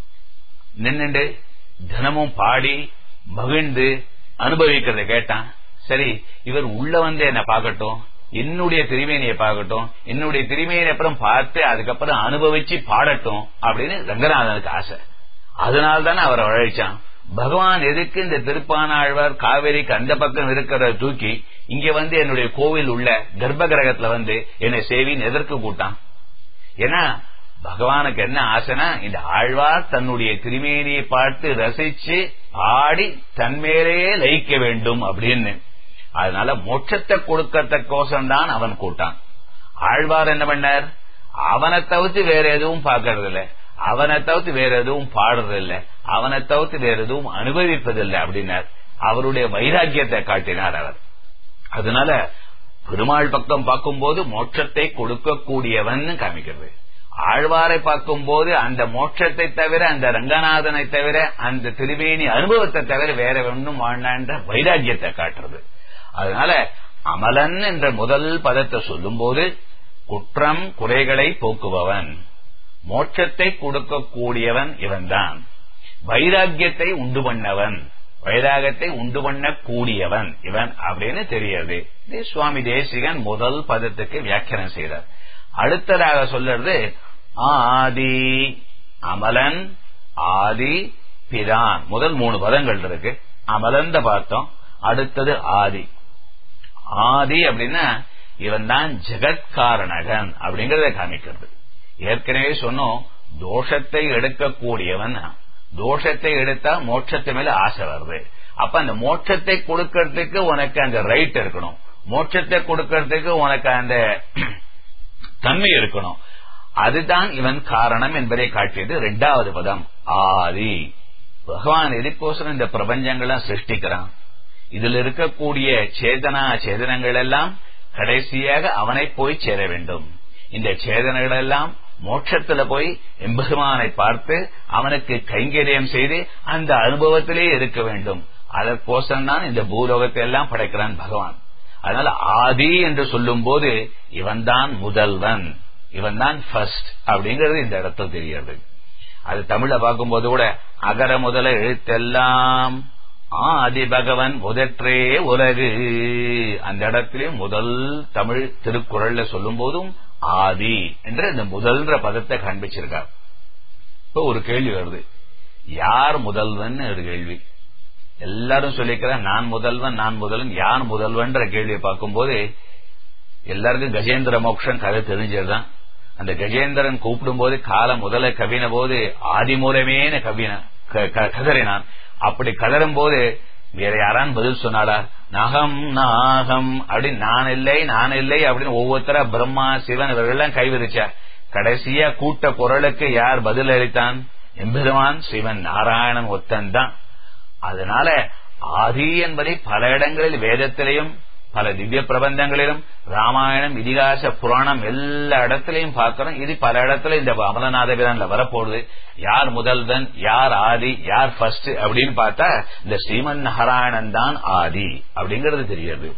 நின்னுண்டு தினமும் பாடி மகிழ்ந்து அனுபவிக்கிறத கேட்டான் சரி இவர் உள்ள வந்து என்ன பார்க்கட்டும் என்னுடைய திருமேனியை பார்க்கட்டும் என்னுடைய திருமேனியை அப்புறம் பார்த்து அதுக்கப்புறம் அனுபவிச்சு பாடட்டும் அப்படின்னு ரங்கநாதனுக்கு ஆசை அதனால தானே அவரை உழைச்சான் பகவான் எதுக்கு இந்த திருப்பானாழ்வார் காவேரிக்கு அந்த பக்கம் இருக்கிறத தூக்கி இங்க வந்து என்னுடைய கோவில் உள்ள கர்ப்ப கிரகத்துல வந்து என்னை சேவின்னு எதற்கு கூட்டான் ஏன்னா பகவானுக்கு என்ன ஆசைனா இந்த ஆழ்வார் தன்னுடைய திருமேனியை பார்த்து ரசிச்சு பாடி தன்மேலேயே லயிக்க வேண்டும் அப்படின்னு அதனால மோட்சத்தை கொடுக்கறதுக்கோசம் தான் அவன் கூட்டான் ஆழ்வார் என்ன பண்ணார் அவனை தவிர்த்து வேற எதுவும் பார்க்கறது இல்ல அவனை தவிர்த்து வேற எதுவும் பாடுறது இல்ல அவனை தவிர்த்து வேற எதுவும் அனுபவிப்பதில்லை அப்படின்னார் அவருடைய வைராக்கியத்தை காட்டினார் அவர் அதனால பெருமாள் பக்கம் பார்க்கும்போது மோட்சத்தை கொடுக்கக்கூடியவன் காமிக்கிறது ஆழ்வாரை பார்க்கும்போது அந்த மோட்சத்தை தவிர அந்த ரங்கநாதனை தவிர அந்த திருவேணி அனுபவத்தை தவிர வேற ஒன்றும் வாழ்நான்ற வைராக்கியத்தை காட்டுறது அதனால அமலன் என்ற முதல் பதத்தை சொல்லும்போது குற்றம் குறைகளை போக்குபவன் மோட்சத்தை கொடுக்கக்கூடியவன் இவன்தான் வைராக்கியத்தை உண்டு பண்ணவன் வைராகத்தை உண்டு பண்ணக்கூடியவன் இவன் அப்படின்னு தெரியாது இது சுவாமி தேசிகன் முதல் பதத்துக்கு வியாக்கியானம் செய்தார் அடுத்ததாக சொல்றது ஆதி அமலன் ஆதி பிரான் முதல் மூணு பதங்கள் இருக்கு அமலந்த பார்த்தோம் அடுத்தது ஆதி ஆதி அப்படின்னா இவன் தான் ஜெகத்காரணகன் அப்படிங்கறத காமிக்கிறது ஏற்கனவே சொன்னோம் தோஷத்தை எடுக்கக்கூடியவன் தோஷத்தை எடுத்தா மோட்சத்து மேல ஆசை வருது அப்ப அந்த மோட்சத்தை கொடுக்கறதுக்கு உனக்கு அந்த ரைட் இருக்கணும் மோட்சத்தை கொடுக்கறதுக்கு உனக்கு அந்த தன்மை இருக்கணும் அதுதான் இவன் காரணம் என்பதை காட்டியது இரண்டாவது பதம் ஆதி பகவான் எதுக்கோசரம் இந்த பிரபஞ்சங்கள்லாம் சிருஷ்டிக்கிறான் இதில் இருக்கக்கூடிய சேதனா சேதனங்கள் எல்லாம் கடைசியாக அவனை போய் சேர வேண்டும் இந்த சேதனைகள் எல்லாம் மோட்சத்துல போய் எம்பெருமானை பார்த்து அவனுக்கு கைங்கரியம் செய்து அந்த அனுபவத்திலே இருக்க வேண்டும் அதற்கோசம் தான் இந்த பூலோகத்தை எல்லாம் படைக்கிறான் பகவான் அதனால ஆதி என்று சொல்லும் போது இவன் தான் முதல்வன் இவன் தான் ஃபர்ஸ்ட் அப்படிங்கிறது இந்த இடத்துல தெரிகிறது அது தமிழ பார்க்கும்போது கூட அகர முதல எழுத்தெல்லாம் ஆதி பகவன் முதற்றே உலகு அந்த இடத்திலே முதல் தமிழ் திருக்குறள்ல சொல்லும் போதும் ஆதி என்ற இந்த முதல்ன்ற பதத்தை காண்பிச்சிருக்கார் இப்ப ஒரு கேள்வி வருது யார் முதல்வன் ஒரு கேள்வி எல்லாரும் சொல்லிக்கிறார் நான் முதல்வன் நான் முதல்வன் யார் முதல்வன்ற கேள்வியை பார்க்கும்போது எல்லாருக்கும் கஜேந்திர மோக்ஷன் கதை தெரிஞ்சதுதான் அந்த கஜேந்திரன் கூப்பிடும் போது காலம் முதல்ல கவின போது ஆதி மூலமேன கவின கதறினான் அப்படி கதறும் போது வேற யாரான் பதில் சொன்னாளா நகம் நாகம் அப்படின்னு நான் இல்லை நான் இல்லை அப்படின்னு ஒவ்வொருத்தரா பிரம்மா சிவன் இவர்கள்லாம் கைவிரிச்சார் கடைசியா கூட்ட குரலுக்கு யார் பதில் அளித்தான் எம்பெருமான் சிவன் நாராயணன் ஒத்தன் தான் அதனால ஆதி என்பதை பல இடங்களில் வேதத்திலையும் பல திவ்ய பிரபந்தங்களிலும் ராமாயணம் இதிகாச புராணம் எல்லா இடத்திலையும் பார்க்கிறோம் இது பல இடத்துல இந்த அமலநாத விதான்ல வரப்போகுது யார் முதல்வன் யார் ஆதி யார் ஃபர்ஸ்ட் அப்படின்னு பார்த்தா இந்த ஸ்ரீமன் நாராயணன் தான் ஆதி அப்படிங்கிறது தெரியாது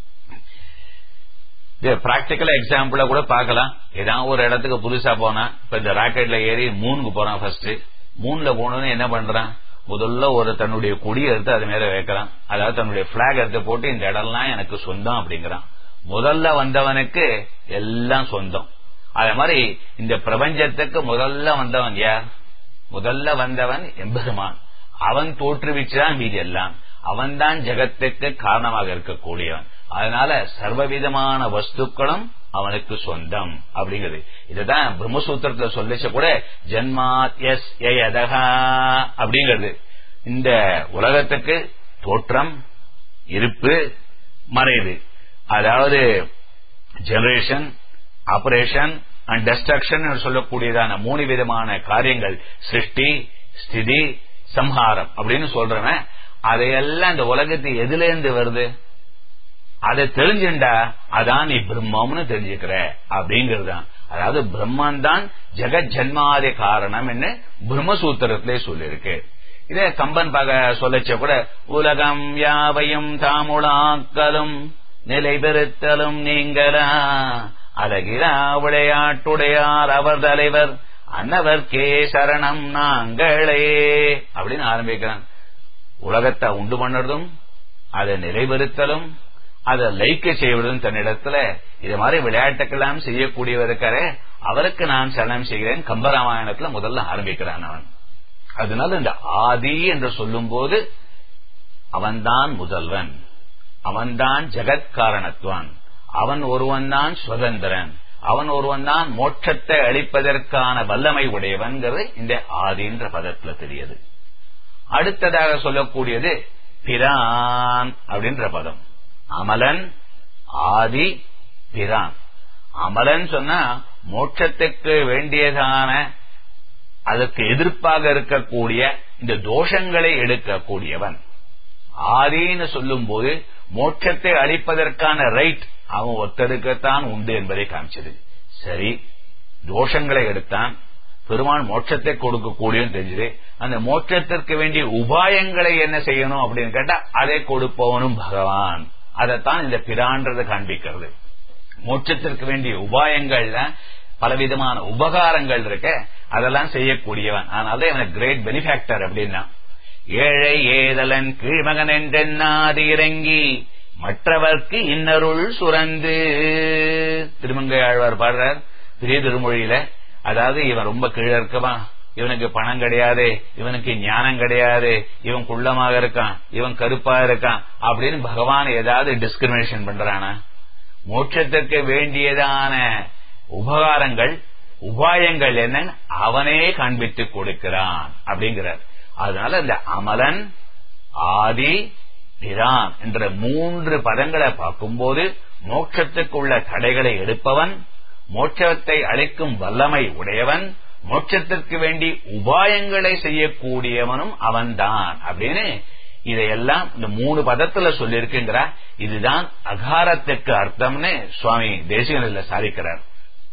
பிராக்டிக்கல் எக்ஸாம்பிள கூட பார்க்கலாம் ஏதாவது ஒரு இடத்துக்கு புதுசா போனா இப்ப இந்த ராக்கெட்ல ஏறி மூணுக்கு போறான் ஃபர்ஸ்ட் மூணுல போனோன்னு என்ன பண்றான் முதல்ல ஒரு தன்னுடைய கொடி எடுத்து அது மேல வைக்கிறான் அதாவது தன்னுடைய பிளாக் எடுத்து போட்டு இந்த இடம்லாம் எனக்கு சொந்தம் அப்படிங்கிறான் முதல்ல வந்தவனுக்கு எல்லாம் சொந்தம் அதே மாதிரி இந்த பிரபஞ்சத்துக்கு முதல்ல வந்தவன் யார் முதல்ல வந்தவன் எம்பெருமான் அவன் தோற்றுவிச்சுதான் மீதி எல்லாம் அவன்தான் ஜெகத்துக்கு காரணமாக இருக்கக்கூடியவன் அதனால சர்வவிதமான வஸ்துக்களும் அவனுக்கு சொந்தம் அப்படிங்கிறது இதுதான் பிரம்மசூத்திரத்துல சொல்லிச்ச கூட ஜன்மாத் எஸ் எதகா அப்படிங்கிறது இந்த உலகத்துக்கு தோற்றம் இருப்பு மறைவு அதாவது ஜெனரேஷன் ஆபரேஷன் அண்ட் டெஸ்ட்ரக்ஷன் சொல்லக்கூடியதான மூணு விதமான காரியங்கள் சிருஷ்டி ஸ்திதி சம்ஹாரம் அப்படின்னு சொல்றவன் அதையெல்லாம் இந்த உலகத்து எதுல இருந்து வருது அதை தெரிஞ்சுண்டா அதான் நீ பிரம்மம்னு தெரிஞ்சுக்கிற அப்படிங்கறதுதான் அதாவது பிரம்மன் தான் ஜெகத் ஜன்மாதி காரணம் என்ன பிரம்மசூத்திரத்திலே சொல்லியிருக்கு இதே கம்பன் பக சொல்லச்ச கூட உலகம் யாவையும் தாமுளாக்கலும் நிலை பெறுத்தலும் நீங்களா அழகிரா விளையாட்டுடையார் அவர் தலைவர் அன்னவர்க்கே சரணம் நாங்களே அப்படின்னு ஆரம்பிக்கிறான் உலகத்தை உண்டு பண்ணுறதும் அதை நிலைபெறுத்தலும் அதை லைக்க செய்வதும் தன்னிடத்துல இது மாதிரி விளையாட்டுக்கெல்லாம் செய்யக்கூடியவர் இருக்காரே அவருக்கு நான் சரணம் செய்கிறேன் கம்பராமாயணத்துல முதல்ல ஆரம்பிக்கிறான் அவன் அதனால இந்த ஆதி என்று சொல்லும் போது அவன்தான் முதல்வன் அவன்தான் ஜெகத் காரணத்துவன் அவன் ஒருவன் தான் சுதந்திரன் அவன் ஒருவன் தான் மோட்சத்தை அளிப்பதற்கான வல்லமை உடையவன்கிறது இந்த ஆதின்ற பதத்துல தெரியுது அடுத்ததாக சொல்லக்கூடியது பிரான் அப்படின்ற பதம் அமலன் ஆதி பிரான் அமலன் சொன்னா மோட்சத்துக்கு வேண்டியதான அதற்கு எதிர்ப்பாக இருக்கக்கூடிய இந்த தோஷங்களை எடுக்கக்கூடியவன் ஆதின்னு சொல்லும் போது மோட்சத்தை அளிப்பதற்கான ரைட் அவன் ஒத்தருக்கத்தான் உண்டு என்பதை காமிச்சது சரி தோஷங்களை எடுத்தான் பெருமான் மோட்சத்தை கொடுக்கக்கூடியன்னு தெரிஞ்சது அந்த மோட்சத்திற்கு வேண்டிய உபாயங்களை என்ன செய்யணும் அப்படின்னு கேட்டா அதை கொடுப்பவனும் பகவான் அதைத்தான் இந்த பிரான்றதை காண்பிக்கிறது மோட்சத்திற்கு வேண்டிய உபாயங்கள்ல பலவிதமான உபகாரங்கள் இருக்க அதெல்லாம் செய்யக்கூடியவன் அதனால இவன் கிரேட் பெனிஃபேக்டர் அப்படின்னா ஏழை ஏதலன் கீழ்மகன் என்றென்னாது இறங்கி மற்றவர்க்கு இன்னருள் சுரந்து திருமங்கை ஆழ்வார் பாடுறார் பெரிய திருமொழியில அதாவது இவன் ரொம்ப கீழே இருக்கவா இவனுக்கு பணம் கிடையாது இவனுக்கு ஞானம் கிடையாது இவன் குள்ளமாக இருக்கான் இவன் கருப்பா இருக்கான் அப்படின்னு பகவான் ஏதாவது டிஸ்கிரிமினேஷன் பண்றானா மோட்சத்திற்கு வேண்டியதான உபகாரங்கள் உபாயங்கள் என்னன்னு அவனே காண்பித்து கொடுக்கிறான் அப்படிங்கிறார் அதனால இந்த அமலன் ஆதி பிரான் என்ற மூன்று பதங்களை பார்க்கும்போது மோட்சத்துக்குள்ள தடைகளை எடுப்பவன் மோட்சத்தை அளிக்கும் வல்லமை உடையவன் மோட்சத்திற்கு வேண்டி உபாயங்களை செய்யக்கூடியவனும் அவன்தான் அப்படின்னு இதையெல்லாம் இந்த மூணு பதத்துல சொல்லியிருக்குங்கிற இதுதான் அகாரத்துக்கு அர்த்தம்னு சுவாமி தேசிகனில் சாதிக்கிறார்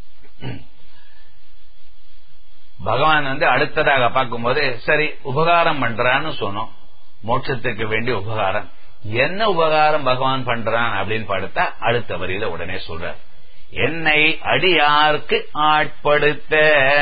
பகவான் வந்து அடுத்ததாக பார்க்கும்போது சரி உபகாரம் பண்றான்னு சொன்னோம் மோட்சத்துக்கு வேண்டிய உபகாரம் என்ன உபகாரம் பகவான் பண்றான் அப்படின்னு படுத்தா அடுத்த வரியில உடனே சொல்ற என்னை அடியார்க்கு ஆட்படுத்த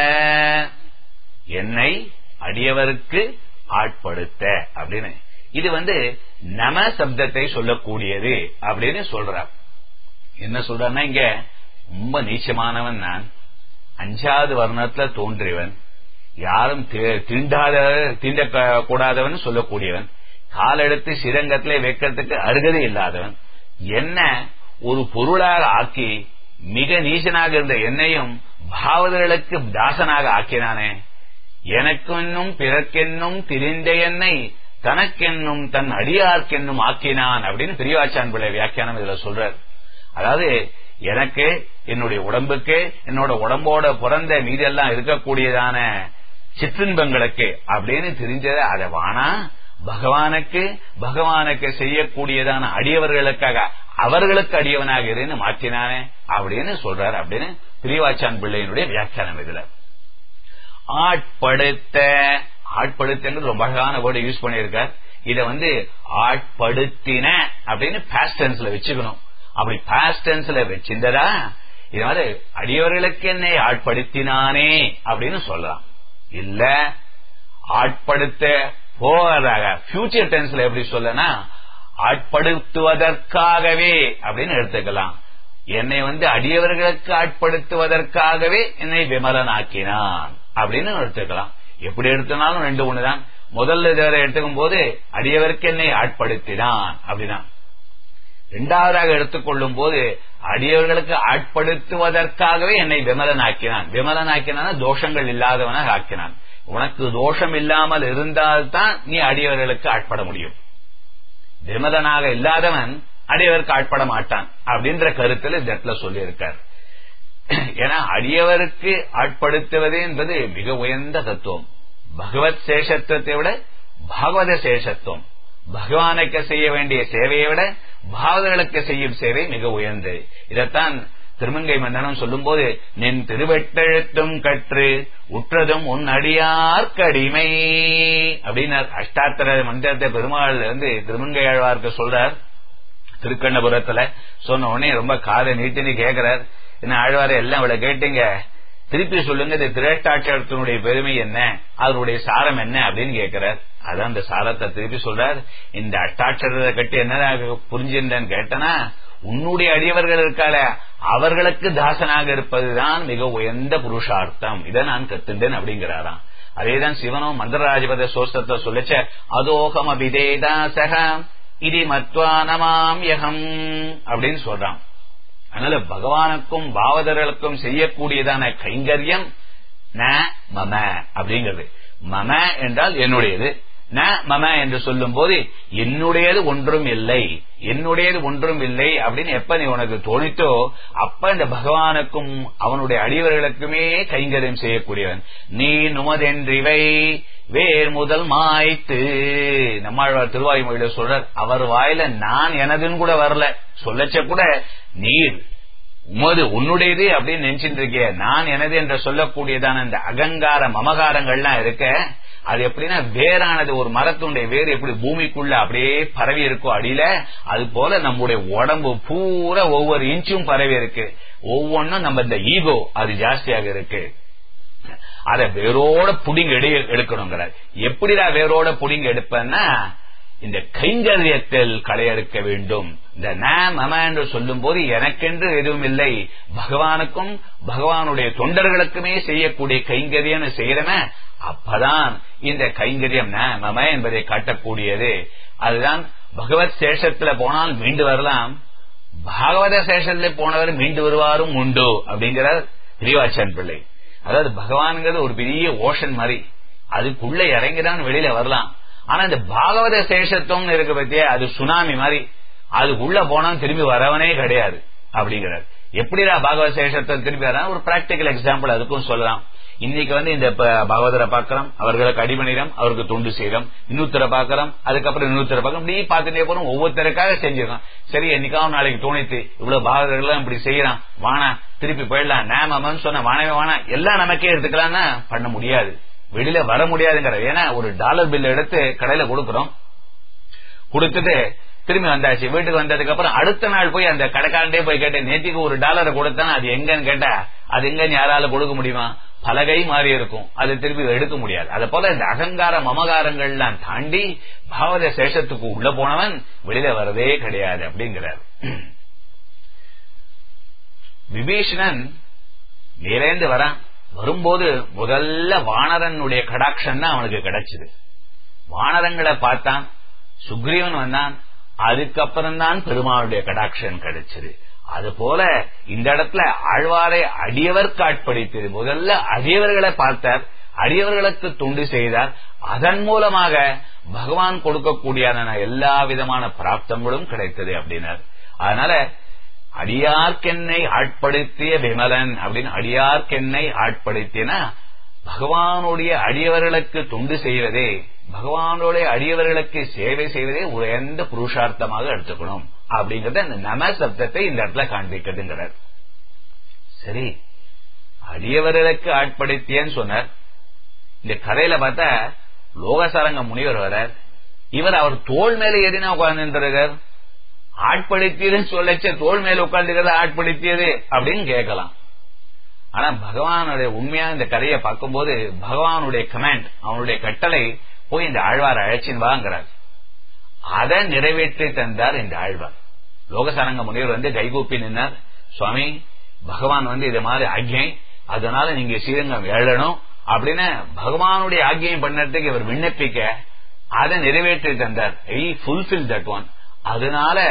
என்னை அடியவருக்கு ஆட்படுத்த அப்படின்னு இது வந்து நம சப்தத்தை சொல்லக்கூடியது அப்படின்னு சொல்றார் என்ன சொல்றாருன்னா இங்க ரொம்ப நீச்சமானவன் நான் அஞ்சாவது வர்ணத்துல தோன்றியவன் யாரும் தீண்டாத தீண்ட கூடாதவன் சொல்லக்கூடியவன் காலெடுத்து சிரங்கத்திலே வைக்கிறதுக்கு அருகதை இல்லாதவன் என்ன ஒரு பொருளாக ஆக்கி மிக நீச்சனாக இருந்த என்னையும் பாவதர்களுக்கு தாசனாக ஆக்கினானே எனக்கென்னும் பிறர்க்கென்னும் திரிந்த என்னை தனக்கென்னும் தன் அடியார்க்கென்னும் ஆக்கினான் அப்படின்னு பெரியவாச்சான் பிள்ளை வியாக்கியானம் இதுல சொல்றார் அதாவது எனக்கு என்னுடைய உடம்புக்கு என்னோட உடம்போட பிறந்த மீதெல்லாம் இருக்கக்கூடியதான சிற்றின்பங்களுக்கு அப்படின்னு தெரிஞ்சத அதை வானா பகவானுக்கு பகவானுக்கு செய்யக்கூடியதான அடியவர்களுக்காக அவர்களுக்கு அடியவனாக இருந்து மாற்றினானே அப்படின்னு சொல்றாரு அப்படின்னு பிரிவாச்சான் பிள்ளையினுடைய வியாக்கியானம் இதுல ஆட்படுத்த ஆட்படுத்தங்கிறது ரொம்ப அழகான வேர்டு யூஸ் பண்ணியிருக்கார் இத வந்து ஆட்படுத்தின அப்படின்னு பாஸ்டன்ஸ்ல வச்சுக்கணும் அப்படி பாஸ்டன்ஸ்ல வச்சிருந்ததா இது மாதிரி அடியவர்களுக்கு என்னை ஆட்படுத்தினானே அப்படின்னு சொல்லலாம் இல்ல ஆட்படுத்த போவதாக பியூச்சர் டென்ஸ்ல எப்படி சொல்லனா ஆட்படுத்துவதற்காகவே அப்படின்னு எடுத்துக்கலாம் என்னை வந்து அடியவர்களுக்கு ஆட்படுத்துவதற்காகவே என்னை விமலனாக்கினான் அப்படின்னு எடுத்துக்கலாம் எப்படி எடுத்தனாலும் ரெண்டு ஒண்ணுதான் முதல்ல இதை எடுத்துக்கும் போது அடியவருக்கு என்னை ஆட்படுத்தினான் அப்படிதான் இரண்டாவதாக எடுத்துக்கொள்ளும் போது அடியவர்களுக்கு ஆட்படுத்துவதற்காகவே என்னை விமலனாக்கினான் விமலனாக்கினான் தோஷங்கள் இல்லாதவனாக ஆக்கினான் உனக்கு தோஷம் இல்லாமல் இருந்தால்தான் நீ அடியவர்களுக்கு ஆட்பட முடியும் விமலனாக இல்லாதவன் அடியவருக்கு ஆட்பட மாட்டான் அப்படின்ற கருத்துல இந்த இடத்துல சொல்லியிருக்கார் ஏன்னா அடியவருக்கு ஆட்படுத்துவது என்பது மிக உயர்ந்த தத்துவம் பகவத் சேஷத்துவத்தை விட பாகவத சேஷத்துவம் பகவானுக்கு செய்ய வேண்டிய சேவையை விட பாகவதர்களுக்கு செய்யும் சேவை மிக உயர்ந்தது இதைத்தான் திருமங்கை மன்னனும் சொல்லும் போது நின் திருவெட்டெழுத்தும் கற்று உற்றதும் உன் அடியார்க்கடிமை அப்படின்னு அஷ்டாத்திர மந்திரத்தை பெருமாள் வந்து திருமங்கை ஆழ்வார்க்கு சொல்றார் திருக்கண்ணபுரத்துல சொன்ன உடனே ரொம்ப காதை நீட்டினு கேக்குறார் என்ன ஆழ்வார எல்லாம் இவ்வளவு கேட்டீங்க திருப்பி சொல்லுங்க இந்த திரேஷ்டாட்சரத்தினுடைய பெருமை என்ன அதனுடைய சாரம் என்ன அப்படின்னு கேட்கிறார் அதான் இந்த சாரத்தை திருப்பி சொல்றார் இந்த அஷ்டாட்சரத்தை கட்டி என்ன புரிஞ்சிருந்தேன்னு கேட்டனா உன்னுடைய அடியவர்கள் இருக்கால அவர்களுக்கு தாசனாக இருப்பதுதான் மிக உயர்ந்த புருஷார்த்தம் இதை நான் கத்துண்டேன் அப்படிங்கிறாராம் அதேதான் சிவனும் மந்திரராஜபத சோஸ்தத்தை சொல்லிச்ச அதோகம் அபிதேதாசக இதி மத்வானமாம் யகம் அப்படின்னு சொல்றான் அதனால பகவானுக்கும் பாவதர்களுக்கும் செய்யக்கூடியதான கைங்கரியம் ந மம அப்படிங்கிறது மம என்றால் என்னுடையது ந மம என்று சொல்லும் போது என்னுடையது ஒன்றும் இல்லை என்னுடையது ஒன்றும் இல்லை அப்படின்னு எப்ப நீ உனக்கு தோணித்தோ அப்ப இந்த பகவானுக்கும் அவனுடைய அடியவர்களுக்குமே கைங்கரியம் செய்யக்கூடியவன் நீ நுமதென்றிவை வேர் முதல் மாய்த்து நம்மாழ்வார் திருவாயுமொழியில சொல்றார் அவர் வாயில நான் எனதுன்னு கூட வரல சொல்லச்ச கூட நீர் உமது உன்னுடையது அப்படின்னு நினைச்சிட்டு இருக்கிய நான் எனது என்று சொல்லக்கூடியதான இந்த அகங்கார மமகாரங்கள்லாம் இருக்க அது எப்படின்னா வேறானது ஒரு மரத்துடைய வேர் எப்படி பூமிக்குள்ள அப்படியே பரவி இருக்கோ அடியில அது போல நம்முடைய உடம்பு பூரா ஒவ்வொரு இன்ச்சும் பரவி இருக்கு ஒவ்வொன்றும் நம்ம இந்த ஈகோ அது ஜாஸ்தியாக இருக்கு அத வேரோட புடிங்க எடு எடுக்கணுங்கிறார் எப்படிடா வேரோட புடிங்க எடுப்பேன்னா இந்த கைங்கரியத்தில் களையெடுக்க வேண்டும் இந்த ந மம என்று சொல்லும் போது எனக்கென்று எதுவும் இல்லை பகவானுக்கும் பகவானுடைய தொண்டர்களுக்குமே செய்யக்கூடிய கைங்கரியம் செய்யறவன் அப்பதான் இந்த கைங்கரியம் ந மம என்பதை காட்டக்கூடியது அதுதான் பகவத் சேஷத்துல போனால் மீண்டு வரலாம் பாகவத சேஷத்துல போனவர் மீண்டு வருவாரும் உண்டு அப்படிங்கிறார் திரிவாச்சன் பிள்ளை அதாவது பகவான்கிறது ஒரு பெரிய ஓஷன் மாதிரி அதுக்குள்ள இறங்கிதான் வெளியில வரலாம் ஆனா இந்த பாகவத சேஷத்துவம் இருக்கு பத்தியே அது சுனாமி மாதிரி அதுக்குள்ள போனா திரும்பி வரவனே கிடையாது அப்படிங்கிறார் எப்படிடா பாகவத சேஷத்துவம் திரும்பி வர ஒரு பிராக்டிக்கல் எக்ஸாம்பிள் அதுக்கும் சொல்லலாம் இன்னைக்கு வந்து இந்த பாகவதரை பாக்கிறோம் அவர்களுக்கு அடிமணிடம் அவருக்கு தொண்டு செய்யறோம் இன்னொருத்தரை பாக்கிறோம் அதுக்கப்புறம் இன்னொருத்தரை பார்க்கறோம் இப்படி பார்த்துட்டே போறோம் ஒவ்வொருத்தருக்காக செஞ்சிருக்கோம் சரி என்னைக்காவது நாளைக்கு தோணித்து இவ்வளவு பாகவதர்கள் இப்படி செய்யறான் வானா திருப்பி போயிடலாம் நேமன்னு சொன்ன வானவே வானா எல்லாம் நமக்கே எடுத்துக்கலாம்னா பண்ண முடியாது வெளியில வர முடியாதுங்கிற ஏன்னா ஒரு டாலர் பில் எடுத்து கடையில கொடுக்கறோம் கொடுத்துட்டு திரும்பி வந்தாச்சு வீட்டுக்கு வந்ததுக்கு அப்புறம் அடுத்த நாள் போய் அந்த கடைக்காரண்டே போய் கேட்டேன் நேத்திக்கு ஒரு டாலரை கொடுத்தா அது எங்கன்னு கேட்டா அது எங்கன்னு யாரால கொடுக்க முடியுமா பலகை மாறி இருக்கும் அது திருப்பி எடுக்க முடியாது அத போல இந்த அகங்கார மமகாரங்கள்லாம் தாண்டி பாவத சேஷத்துக்கு உள்ள போனவன் வெளியில வரதே கிடையாது அப்படிங்கிறார் விபீஷணன் நேரேந்து வரான் வரும்போது முதல்ல வானரனுடைய கடாட்சம் தான் அவனுக்கு கிடைச்சது வானரங்களை பார்த்தான் சுக்ரீவன் வந்தான் அதுக்கப்புறம் தான் பெருமாளுடைய கடாட்சம் கிடைச்சது அது போல இந்த இடத்துல ஆழ்வாரை அடியவர்க்கு ஆட்படுத்தது முதல்ல அடியவர்களை பார்த்தார் அடியவர்களுக்கு தொண்டு செய்தார் அதன் மூலமாக பகவான் கொடுக்கக்கூடியதான எல்லா விதமான பிராப்தங்களும் கிடைத்தது அப்படின்னார் அதனால அடியார்க்கென்னை ஆட்படுத்திய விமலன் அப்படின்னு அடியார்க்கென்னை ஆட்படுத்தினா பகவானுடைய அடியவர்களுக்கு தொண்டு செய்வதே பகவானுடைய அடியவர்களுக்கு சேவை செய்வதே உயர்ந்த புருஷார்த்தமாக எடுத்துக்கணும் அப்படிங்கறத இந்த நம சப்தத்தை இந்த இடத்துல காண்பிக்கிறதுங்கிறார் சரி அடியவர்களுக்கு ஆட்படுத்தியன்னு சொன்னார் இந்த கதையில பார்த்தா லோகசாரங்க முனிவர் வரார் இவர் அவர் தோல் மேல ஏறினா உட்கார்ந்துருக்கார் ஆட்படுத்தியதுன்னு சொல்லச்ச தோல் மேல உட்கார்ந்துக்கிறத ஆட்படுத்தியது அப்படின்னு கேட்கலாம் ஆனா பகவானுடைய உண்மையா இந்த கதையை பார்க்கும்போது பகவானுடைய கமாண்ட் அவனுடைய கட்டளை போய் இந்த ஆழ்வார் அழைச்சின் வாங்கிறார் அதை நிறைவேற்றி தந்தார் இந்த ஆழ்வார் லோகசாரங்க முனிவர் வந்து கைகூப்பி நின்னார் சுவாமி பகவான் வந்து இது மாதிரி ஆக்ஞை அதனால நீங்க ஸ்ரீரங்கம் எழணும் அப்படின்னு பகவானுடைய ஆக்ஞையும் பண்ணறதுக்கு இவர் விண்ணப்பிக்க அதை நிறைவேற்றி தந்தார் ஐ ஃபுல்ஃபில் தட் ஒன் அதனால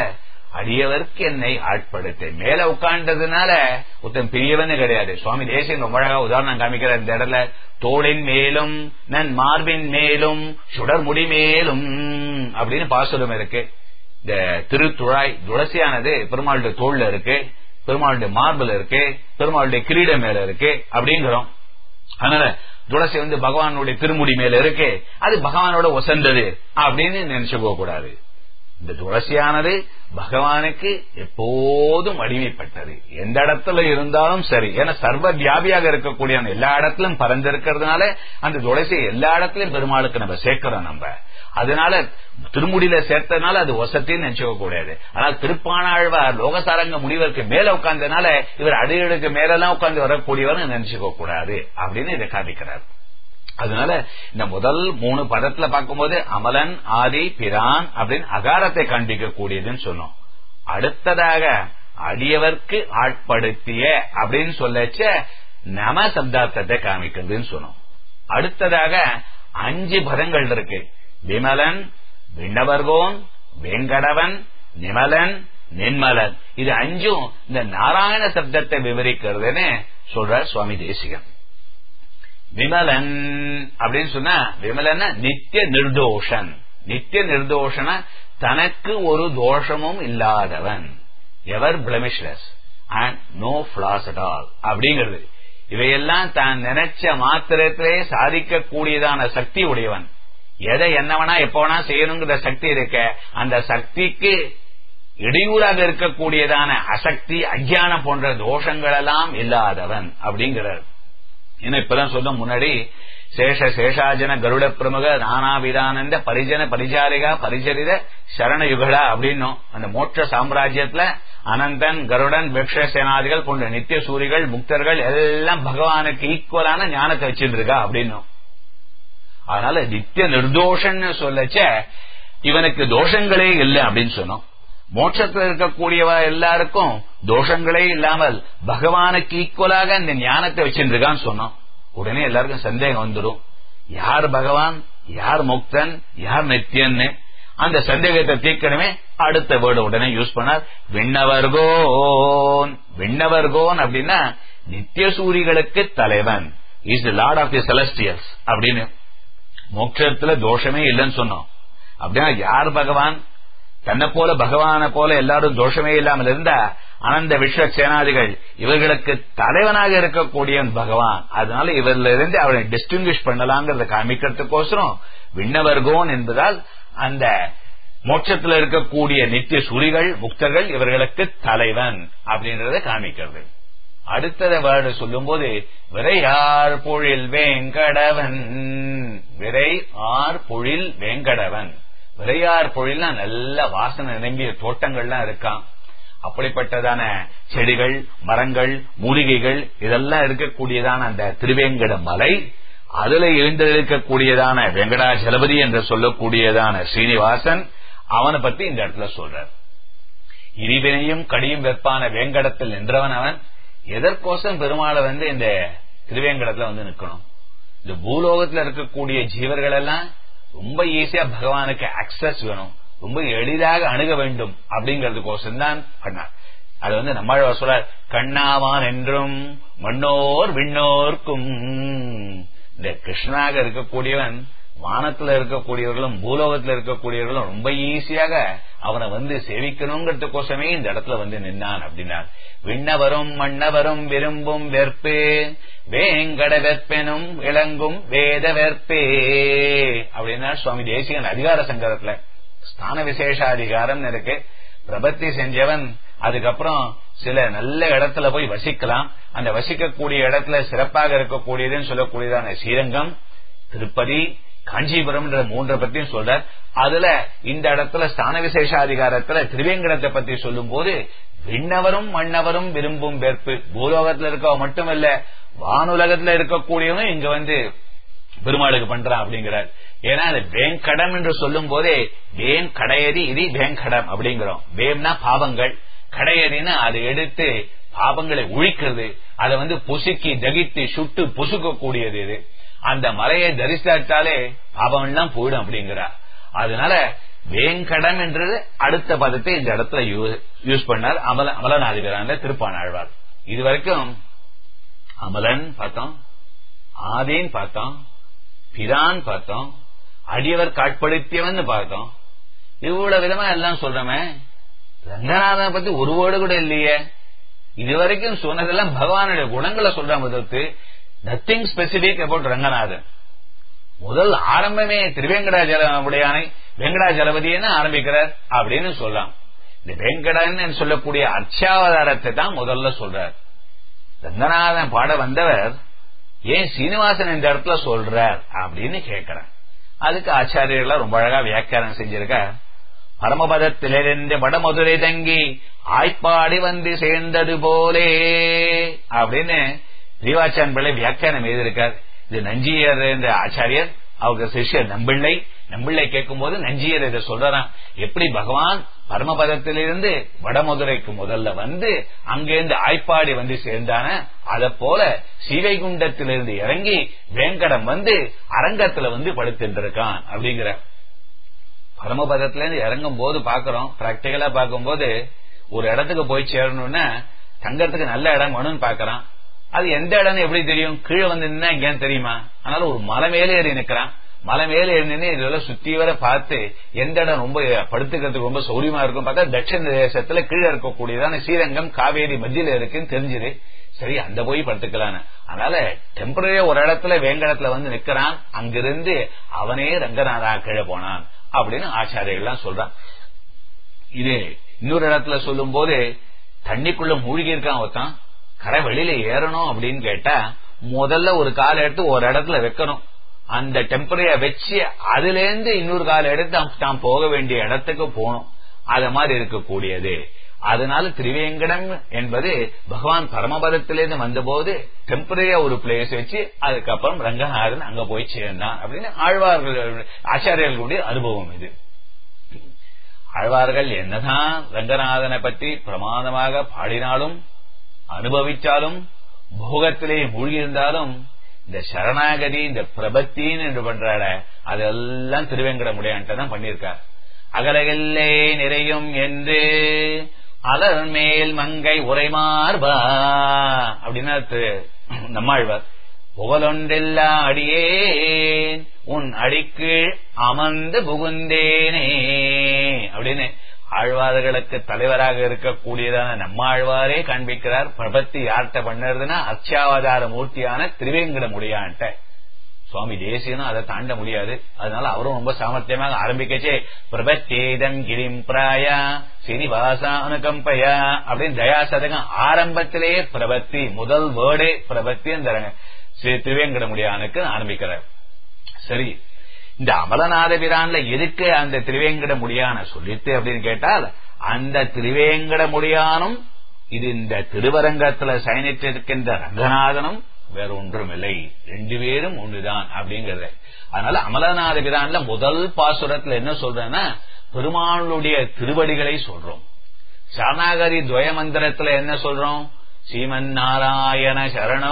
அடியவர்க்கு என்னை ஆட்படுத்த மேல உட்கார்ந்ததுனால ஒருத்தன் பெரியவன்னு கிடையாது சுவாமி தேசியம் ரொம்ப அழகா உதாரணம் காமிக்கிற இந்த இடத்துல தோளின் மேலும் நன் மார்பின் மேலும் சுடர் முடி மேலும் அப்படின்னு பாசுரம் இருக்கு இந்த திருத்துழாய் துளசியானது பெருமாளுடைய தோல்ல இருக்கு பெருமாளுடைய மார்பில் இருக்கு பெருமாளுடைய கிரீடம் மேல இருக்கு அப்படிங்கிறோம் அதனால துளசி வந்து பகவானுடைய திருமுடி மேல இருக்கு அது பகவானோட ஒசந்தது அப்படின்னு நினைச்சுக்க கூடாது இந்த துளசியானது பகவானுக்கு எப்போதும் அடிமைப்பட்டது எந்த இடத்துல இருந்தாலும் சரி ஏன்னா சர்வ வியாபியாக இருக்கக்கூடிய எல்லா இடத்திலும் பறந்திருக்கிறதுனால அந்த துளசி எல்லா இடத்துலயும் பெருமாளுக்கு நம்ம சேர்க்கிறோம் நம்ம அதனால திருமுடியில சேர்த்ததுனால அது வசத்தின்னு நினைச்சுக்க கூடாது ஆனால் திருப்பானாழ்வார் லோகசாரங்க முடிவருக்கு மேல உட்கார்ந்ததுனால இவர் அடிகளுக்கு மேலெல்லாம் உட்கார்ந்து வரக்கூடியவர் நினைச்சுக்க கூடாது அப்படின்னு இதை காமிக்கிறார் அதனால இந்த முதல் மூணு பதத்துல பார்க்கும்போது அமலன் ஆதி பிரான் அப்படின்னு அகாரத்தை காண்பிக்க கூடியதுன்னு சொன்னோம் அடுத்ததாக அடியவர்க்கு ஆட்படுத்திய அப்படின்னு சொல்லச்ச நம சப்தார்த்தத்தை காமிக்கிறதுன்னு சொன்னோம் அடுத்ததாக அஞ்சு பதங்கள் இருக்கு விமலன் விண்ணவர்கோன் வெங்கடவன் நிமலன் நின்மலன் இது அஞ்சும் இந்த நாராயண சப்தத்தை விவரிக்கிறதுன்னு சொல்ற சுவாமி தேசிகன் விமலன் அப்படின்னு சொன்னா விமலன் நித்திய நிர்தோஷன் நித்திய நிர்தோஷன தனக்கு ஒரு தோஷமும் இல்லாதவன் ever blemishless and no flaws at all அப்படிங்கிறது இவையெல்லாம் தான் நினைச்ச மாத்திரத்திலே சாதிக்க கூடியதான சக்தி உடையவன் எதை என்னவனா எப்பவனா செய்யணுங்கிற சக்தி இருக்க அந்த சக்திக்கு இடையூறாக இருக்கக்கூடியதான அசக்தி அஜானம் போன்ற தோஷங்கள் எல்லாம் இல்லாதவன் அப்படிங்கிறார் ஏன்னா இப்பதான் சொன்ன முன்னாடி சேஷ சேஷாஜன கருட பிரமுக நானாவிதானந்த பரிஜன பரிசாரிகா பரிசரித சரணயுகடா அப்படின்னும் அந்த மோட்ச சாம்ராஜ்யத்துல அனந்தன் கருடன் சேனாதிகள் போன்ற நித்திய சூரிகள் முக்தர்கள் எல்லாம் பகவானுக்கு ஈக்குவலான ஞானத்தை வச்சுட்டு இருக்கா அப்படின்னும் அதனால நித்திய நிர்தோஷன்னு சொல்லச்ச இவனுக்கு தோஷங்களே இல்லை அப்படின்னு சொன்னோம் மோட்சத்தில் இருக்கக்கூடியவ எல்லாருக்கும் தோஷங்களே இல்லாமல் பகவானுக்கு ஈக்குவலாக இந்த ஞானத்தை வச்சிருக்கான்னு சொன்னோம் உடனே எல்லாருக்கும் சந்தேகம் வந்துடும் யார் பகவான் யார் முக்தன் யார் நித்தியன்னு அந்த சந்தேகத்தை தீர்க்கணுமே அடுத்த வேர்டு உடனே யூஸ் பண்ணார் விண்ணவர்கோன் விண்ணவர்கோன் அப்படின்னா நித்திய சூரிகளுக்கு தலைவன் is the lord of the celestials அப்படின்னு மோட்சத்துல தோஷமே இல்லைன்னு சொன்னோம் அப்படின்னா யார் பகவான் தன்னை போல பகவானை போல எல்லாரும் தோஷமே இல்லாமல் இருந்தா அனந்த விஸ்வ சேனாதிகள் இவர்களுக்கு தலைவனாக இருக்கக்கூடியவன் பகவான் அதனால இவரில் இருந்து அவனை டிஸ்டிங்விஷ் பண்ணலாங்கிறத காமிக்கிறதுக்கோசரம் விண்ணவர்கோன் என்பதால் அந்த மோட்சத்தில் இருக்கக்கூடிய நித்திய சுரிகள் முக்தர்கள் இவர்களுக்கு தலைவன் அப்படின்றத காமிக்கிறது அடுத்தத வேர்டு சொல்லும் போது விரையார் பொழில் வேங்கடவன் விரை ஆர் பொழில் வேங்கடவன் விரையார் பொழில்னா நல்ல வாசனை நிரம்பிய தோட்டங்கள்லாம் இருக்கான் அப்படிப்பட்டதான செடிகள் மரங்கள் மூலிகைகள் இதெல்லாம் இருக்கக்கூடியதான அந்த திருவேங்கட மலை அதுல எழுந்திருக்கக்கூடியதான வெங்கடாஜலபதி என்று சொல்லக்கூடியதான ஸ்ரீனிவாசன் அவனை பத்தி இந்த இடத்துல சொல்றார் இரிவினையும் கடியும் வெப்பான வேங்கடத்தில் நின்றவன் அவன் எதற்கோசம் பெருமாளை வந்து இந்த திருவேங்கடத்துல வந்து நிக்கணும் இந்த பூலோகத்துல இருக்கக்கூடிய ஜீவர்கள் எல்லாம் ரொம்ப ஈஸியா பகவானுக்கு அக்சஸ் வேணும் ரொம்ப எளிதாக அணுக வேண்டும் அப்படிங்கறதுக்கோசம் தான் பண்ணார் அது வந்து நம்ம சொல்றார் கண்ணாவான் என்றும் மண்ணோர் விண்ணோர்க்கும் இந்த கிருஷ்ணனாக இருக்கக்கூடியவன் வானத்துல இருக்கக்கூடியவர்களும் பூலோகத்துல இருக்கக்கூடியவர்களும் ரொம்ப ஈஸியாக அவனை வந்து சேவிக்கணுங்கிறதுக்கோசமே இந்த இடத்துல வந்து நின்னான் அப்படின்னார் விண்ணவரும் மன்னவரும் விரும்பும் வெற்பு வேங்கட வெற்பெனும் இளங்கும் வேத வெற்பே அப்படின்னா சுவாமி தேசிகன் அதிகார சங்கரத்துல ஸ்தான விசேஷாதிகாரம் இருக்கு பிரபத்தி செஞ்சவன் அதுக்கப்புறம் சில நல்ல இடத்துல போய் வசிக்கலாம் அந்த வசிக்கக்கூடிய இடத்துல சிறப்பாக இருக்கக்கூடியதுன்னு சொல்லக்கூடியதான ஸ்ரீரங்கம் திருப்பதி காஞ்சிபுரம் மூன்றை பத்தியும் சொல்றார் அதுல இந்த இடத்துல ஸ்தான விசேஷாதிகாரத்துல திருவேங்கடத்தை பத்தி சொல்லும் போது விண்ணவரும் மன்னவரும் விரும்பும் வெறுப்பு பூலோகத்துல இருக்கவ மட்டுமல்ல வானுலகத்துல இருக்கக்கூடியவனும் இங்க வந்து பெருமாளுக்கு பண்றான் அப்படிங்கிறார் ஏன்னா அது வேங்கடம் என்று சொல்லும் போதே வேன் கடையதி இது வேங்கடம் அப்படிங்கிறோம் வேம்னா பாவங்கள் கடையறின்னு அதை எடுத்து பாவங்களை ஒழிக்கிறது அதை வந்து பொசுக்கி தகித்து சுட்டு பொசுக்க கூடியது இது அந்த மலையை தரிசித்தாலே பாவம் எல்லாம் போயிடும் அப்படிங்கிறார் அதனால வேங்கடம் என்றது அடுத்த பதத்தை இந்த இடத்துல யூஸ் பண்ணார் அமல அமலநாதிபரான திருப்பானாழ்வார் இது வரைக்கும் அமலன் பார்த்தோம் ஆதீன் பார்த்தோம் பிரான் பார்த்தோம் அடியவர் காட்படுத்தியவன் பார்த்தோம் இவ்வளவு விதமா எல்லாம் சொல்றமே ரங்கநாதனை பத்தி ஒரு வேர்டு கூட இல்லையே இதுவரைக்கும் சொன்னதெல்லாம் பகவானுடைய குணங்களை சொல்றாம தவிர்த்து நத்திங் ஸ்பெசிபிக் அபவுட் ரங்கநாதன் முதல் ஆரம்பமே திருவேங்கடாஜலமுடையானை வெங்கடாஜலபதினு ஆரம்பிக்கிறார் அப்படின்னு சொல்லலாம் இந்த வெங்கடன் சொல்லக்கூடிய அர்ச்சாவதாரத்தை தான் முதல்ல சொல்றார் ரங்கநாதன் பாட வந்தவர் ஏன் சீனிவாசன் இந்த இடத்துல சொல்றார் அப்படின்னு கேட்கிறார் அதுக்கு ஆச்சாரியர்களா ரொம்ப அழகா வியாக்கியானம் செஞ்சிருக்க பரமபதத்திலிருந்து வடமதுரை தங்கி ஆய்ப்பாடி வந்து சேர்ந்தது போலே அப்படின்னு ரீவாச்சான் பிள்ளை வியாக்கியானம் எழுதியிருக்கார் இது நஞ்சியர் என்ற ஆச்சாரியர் அவங்க சிஷ்யர் நம்பிள்ளை நம்பிள்ளை கேட்கும் போது நஞ்சியர் இதை சொல்றான் எப்படி பகவான் பரமபதத்திலிருந்து வடமதுரைக்கு முதல்ல வந்து அங்கிருந்து ஆய்ப்பாடி வந்து சேர்ந்தான அத போல சீவைகுண்டத்திலிருந்து இறங்கி வேங்கடம் வந்து அரங்கத்துல வந்து படுத்துட்டு இருக்கான் அப்படிங்கிற பரமபதத்துல இருந்து இறங்கும் போது பாக்குறோம் பிராக்டிகலா பார்க்கும்போது ஒரு இடத்துக்கு போய் சேரணும்னா தங்கறதுக்கு நல்ல இடம் வேணும்னு பாக்குறான் அது எந்த இடம்னு எப்படி தெரியும் கீழே வந்து நின்னா எங்கேன்னு தெரியுமா அதனால ஒரு மலை மேலே ஏறி நிக்கிறான் மலை மேலே ஏறி நின்று இதெல்லாம் சுத்தி வர பார்த்து எந்த இடம் ரொம்ப படுத்துக்கிறதுக்கு ரொம்ப சௌரியமா இருக்கும் பார்த்தா தட்சிண தேசத்துல கீழே இருக்கக்கூடியதான ஸ்ரீரங்கம் காவேரி மத்தியில இருக்குன்னு தெரிஞ்சுது சரி அந்த போய் படுத்துக்கலான்னு அதனால டெம்பரரியா ஒரு இடத்துல வேங்கடத்துல வந்து நிக்கிறான் அங்கிருந்து அவனே ரங்கநாதா கீழே போனான் அப்படின்னு ஆச்சாரியர்கள்லாம் சொல்றான் இது இன்னொரு இடத்துல சொல்லும் போது தண்ணிக்குள்ள மூழ்கி இருக்கான் ஒருத்தான் கரை வெளியில ஏறணும் அப்படின்னு கேட்டா முதல்ல ஒரு காலை எடுத்து ஒரு இடத்துல வைக்கணும் அந்த டெம்பரரியா வச்சு அதுல இருந்து இன்னொரு காலை எடுத்து தான் போக வேண்டிய இடத்துக்கு போகணும் அத மாதிரி இருக்கக்கூடியது அதனால திரிவேங்கடம் என்பது பகவான் பரமபதத்திலிருந்து வந்தபோது டெம்பரரியா ஒரு பிளேஸ் வச்சு அதுக்கப்புறம் ரங்கநாதன் அங்க போய் சேர்ந்தான் அப்படின்னு ஆழ்வார்கள் ஆச்சாரியர்களுடைய அனுபவம் இது ஆழ்வார்கள் என்னதான் ரங்கநாதனை பற்றி பிரமாதமாக பாடினாலும் அனுபவிச்சாலும் போகத்திலே மூழ்கியிருந்தாலும் இந்த சரணாகதி இந்த பிரபத்தின்னு என்று பண்றாட அதெல்லாம் திருவேங்கட முடியான்ட்டு தான் பண்ணியிருக்கார் அகலகில்லே நிறையும் என்று அலர் மேல் மங்கை உரைமார்பா அப்படின்னா நம்மாழ்வார் புகழொன்றில்லா அடியேன் உன் அடிக்கு அமர்ந்து புகுந்தேனே அப்படின்னு ஆழ்வார்களுக்கு தலைவராக இருக்கக்கூடியதான நம்மாழ்வாரே காண்பிக்கிறார் பிரபத்தி யார்கிட்ட பண்ணுறதுன்னா அர்ச்சாவதார மூர்த்தியான திருவேங்கட முடியான்ட்ட சுவாமி தேசியனும் அதை தாண்ட முடியாது அதனால அவரும் ரொம்ப சாமர்த்தியமாக ஆரம்பிக்கச்சே பிரபத்தேதம் கிரிம் பிராயா சீனிவாசா அனுகம்பயா அப்படின்னு தயா சதகம் ஆரம்பத்திலேயே பிரபத்தி முதல் வேர்டே பிரபத்தி அந்த திருவேங்கட முடியானுக்கு ஆரம்பிக்கிறார் சரி இந்த அமலநாத பிரான்ல எதுக்கு அந்த திருவேங்கட முடியான சொல்லிட்டு அப்படின்னு கேட்டால் அந்த திருவேங்கட முடியானும் இது இந்த திருவரங்கத்துல சயனிட்டிருக்கின்ற ரங்கநாதனும் வேற ஒன்றும் இல்லை ரெண்டு பேரும் ஒண்ணுதான் அப்படிங்கறது அதனால அமலநாத பிரான்ல முதல் பாசுரத்துல என்ன சொல்றேன்னா பெருமாளுடைய திருவடிகளை சொல்றோம் சரணாகரி துவய மந்திரத்துல என்ன சொல்றோம் ஸ்ரீமன் நாராயண சரணோ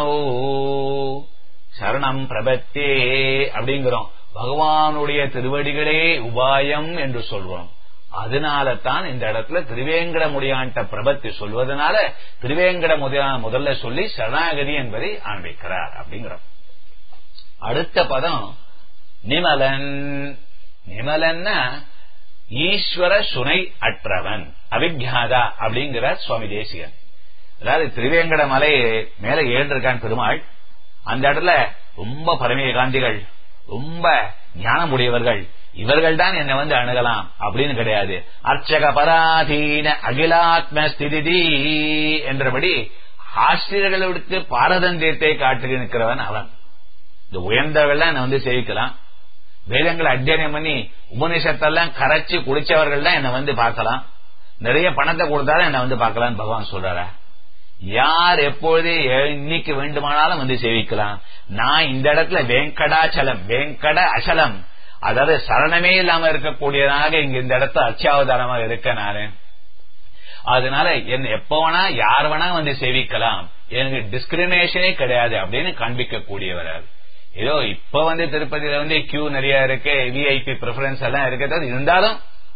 சரணம் பிரபத்தே அப்படிங்கிறோம் பகவானுடைய திருவடிகளே உபாயம் என்று சொல்றோம் அதனால தான் இந்த இடத்துல திருவேங்கட முடியான்ட்ட பிரபத்தி சொல்வதனால திருவேங்கட முடியான முதல்ல சொல்லி சரணாகதி என்பதை ஆரம்பிக்கிறார் அப்படிங்கிறோம் அடுத்த பதம் நிமலன் நிமலன்னா ஈஸ்வர சுனை அற்றவன் அவிக்யாதா அப்படிங்கிற சுவாமி தேசிகன் அதாவது திருவேங்கட மலை மேல ஏறிருக்கான் பெருமாள் அந்த இடத்துல ரொம்ப பரமேய காந்திகள் ரொம்ப ஞானமுடையவர்கள் இவர்கள் தான் என்னை வந்து அணுகலாம் அப்படின்னு கிடையாது அர்ச்சக பராதீன அகிலாத்ம ஸ்திதி என்றபடி ஆசிரியர்களுக்கு பாரதந்தியத்தை காட்டி நிற்கிறவன் அவன் இந்த உயர்ந்தவர்கள் என்னை வந்து சேவிக்கலாம் வேதங்களை அத்தியனம் பண்ணி உபநிஷத்தெல்லாம் கரைச்சு குடிச்சவர்கள் தான் என்னை வந்து பார்க்கலாம் நிறைய பணத்தை கொடுத்தாலும் என்னை வந்து பார்க்கலாம்னு பகவான் சொல்றாரா யார் எப்பொழுது இன்னைக்கு வேண்டுமானாலும் வந்து சேவிக்கலாம் நான் இந்த இடத்துல வேங்கடாச்சலம் வேங்கட அச்சலம் அதாவது சரணமே இல்லாம இருக்கக்கூடியதாக இங்க இந்த இடத்துல அச்சாவதாரமாக இருக்க நானு அதனால என்ன எப்ப வேணா யார் வேணா வந்து சேவிக்கலாம் எனக்கு டிஸ்கிரிமினேஷனே கிடையாது அப்படின்னு காண்பிக்க கூடியவர் ஏதோ இப்ப வந்து திருப்பதியில வந்து கியூ நிறைய இருக்கு விஐபி ப்ரிஃபரன்ஸ் எல்லாம் இருக்கிறது இருந்தாலும்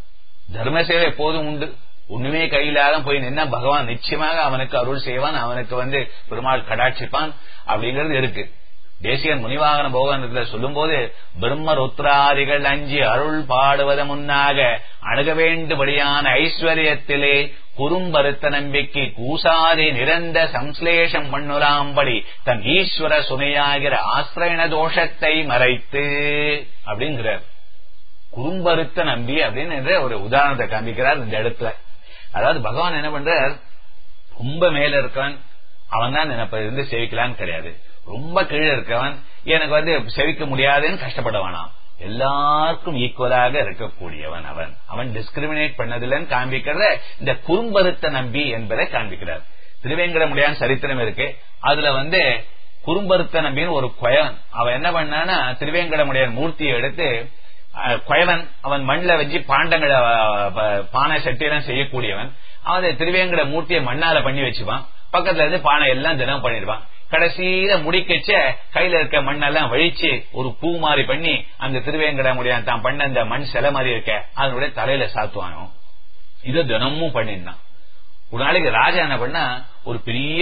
தர்ம சேவை எப்போதும் உண்டு ஒண்ணுமே கையிலாத போய் நின்னா பகவான் நிச்சயமாக அவனுக்கு அருள் செய்வான் அவனுக்கு வந்து பெருமாள் கடாட்சிப்பான் அப்படிங்கிறது இருக்கு தேசியன் முனிவாகன போகனத்துல சொல்லும் போது பிரம்ம ருத்ராதிகள் அஞ்சு அருள் பாடுவத முன்னாக அணுக வேண்டுபடியான ஐஸ்வர்யத்திலே குறும்பருத்த நம்பிக்கை கூசாதி நிரந்த சம்ஸ்லேஷம் பண்ணுலாம்படி தன் ஈஸ்வர சுமையாகிற ஆசிரியன தோஷத்தை மறைத்து அப்படிங்கிறார் குறும்பருத்த நம்பி அப்படின்னு ஒரு உதாரணத்தை காமிக்கிறார் இந்த இடத்துல அதாவது பகவான் என்ன பண்றார் ரொம்ப மேல இருக்கவன் அவன் தான் நினைப்ப இருந்து சேவிக்கலான்னு கிடையாது ரொம்ப கீழே இருக்கவன் எனக்கு வந்து செவிக்க முடியாதுன்னு கஷ்டப்பட வேணாம் எல்லாருக்கும் ஈக்குவலாக இருக்கக்கூடியவன் அவன் அவன் டிஸ்கிரிமினேட் பண்ணதில்லைன்னு காண்பிக்கிறத இந்த குறும்பருத்த நம்பி என்பதை காண்பிக்கிறார் திருவேங்கடமுடியான் சரித்திரம் இருக்கு அதுல வந்து குறும்பருத்த நம்பின்னு ஒரு கொயவன் அவன் என்ன பண்ணான்னா திருவேங்கடமுடியான் மூர்த்தியை எடுத்து கொயவன் அவன் மண்ணில் வச்சு பாண்டங்களை பானை சட்டியெல்லாம் செய்யக்கூடியவன் அவன் திருவேங்கட மூர்த்தியை மண்ணால பண்ணி வச்சுப்பான் பக்கத்துல இருந்து பானை எல்லாம் தினம் பண்ணிடுவான் கடைசியில முடிக்கச்ச கையில இருக்க மண்ணெல்லாம் வழிச்சு ஒரு பூ மாதிரி பண்ணி அந்த திருவேங்கட முடியாது தான் பண்ண அந்த மண் சிலை மாதிரி இருக்க அதனுடைய தலையில சாத்துவானோ இதை தினமும் பண்ணிருந்தான் ஒரு நாளைக்கு ராஜா என்ன பண்ணா ஒரு பெரிய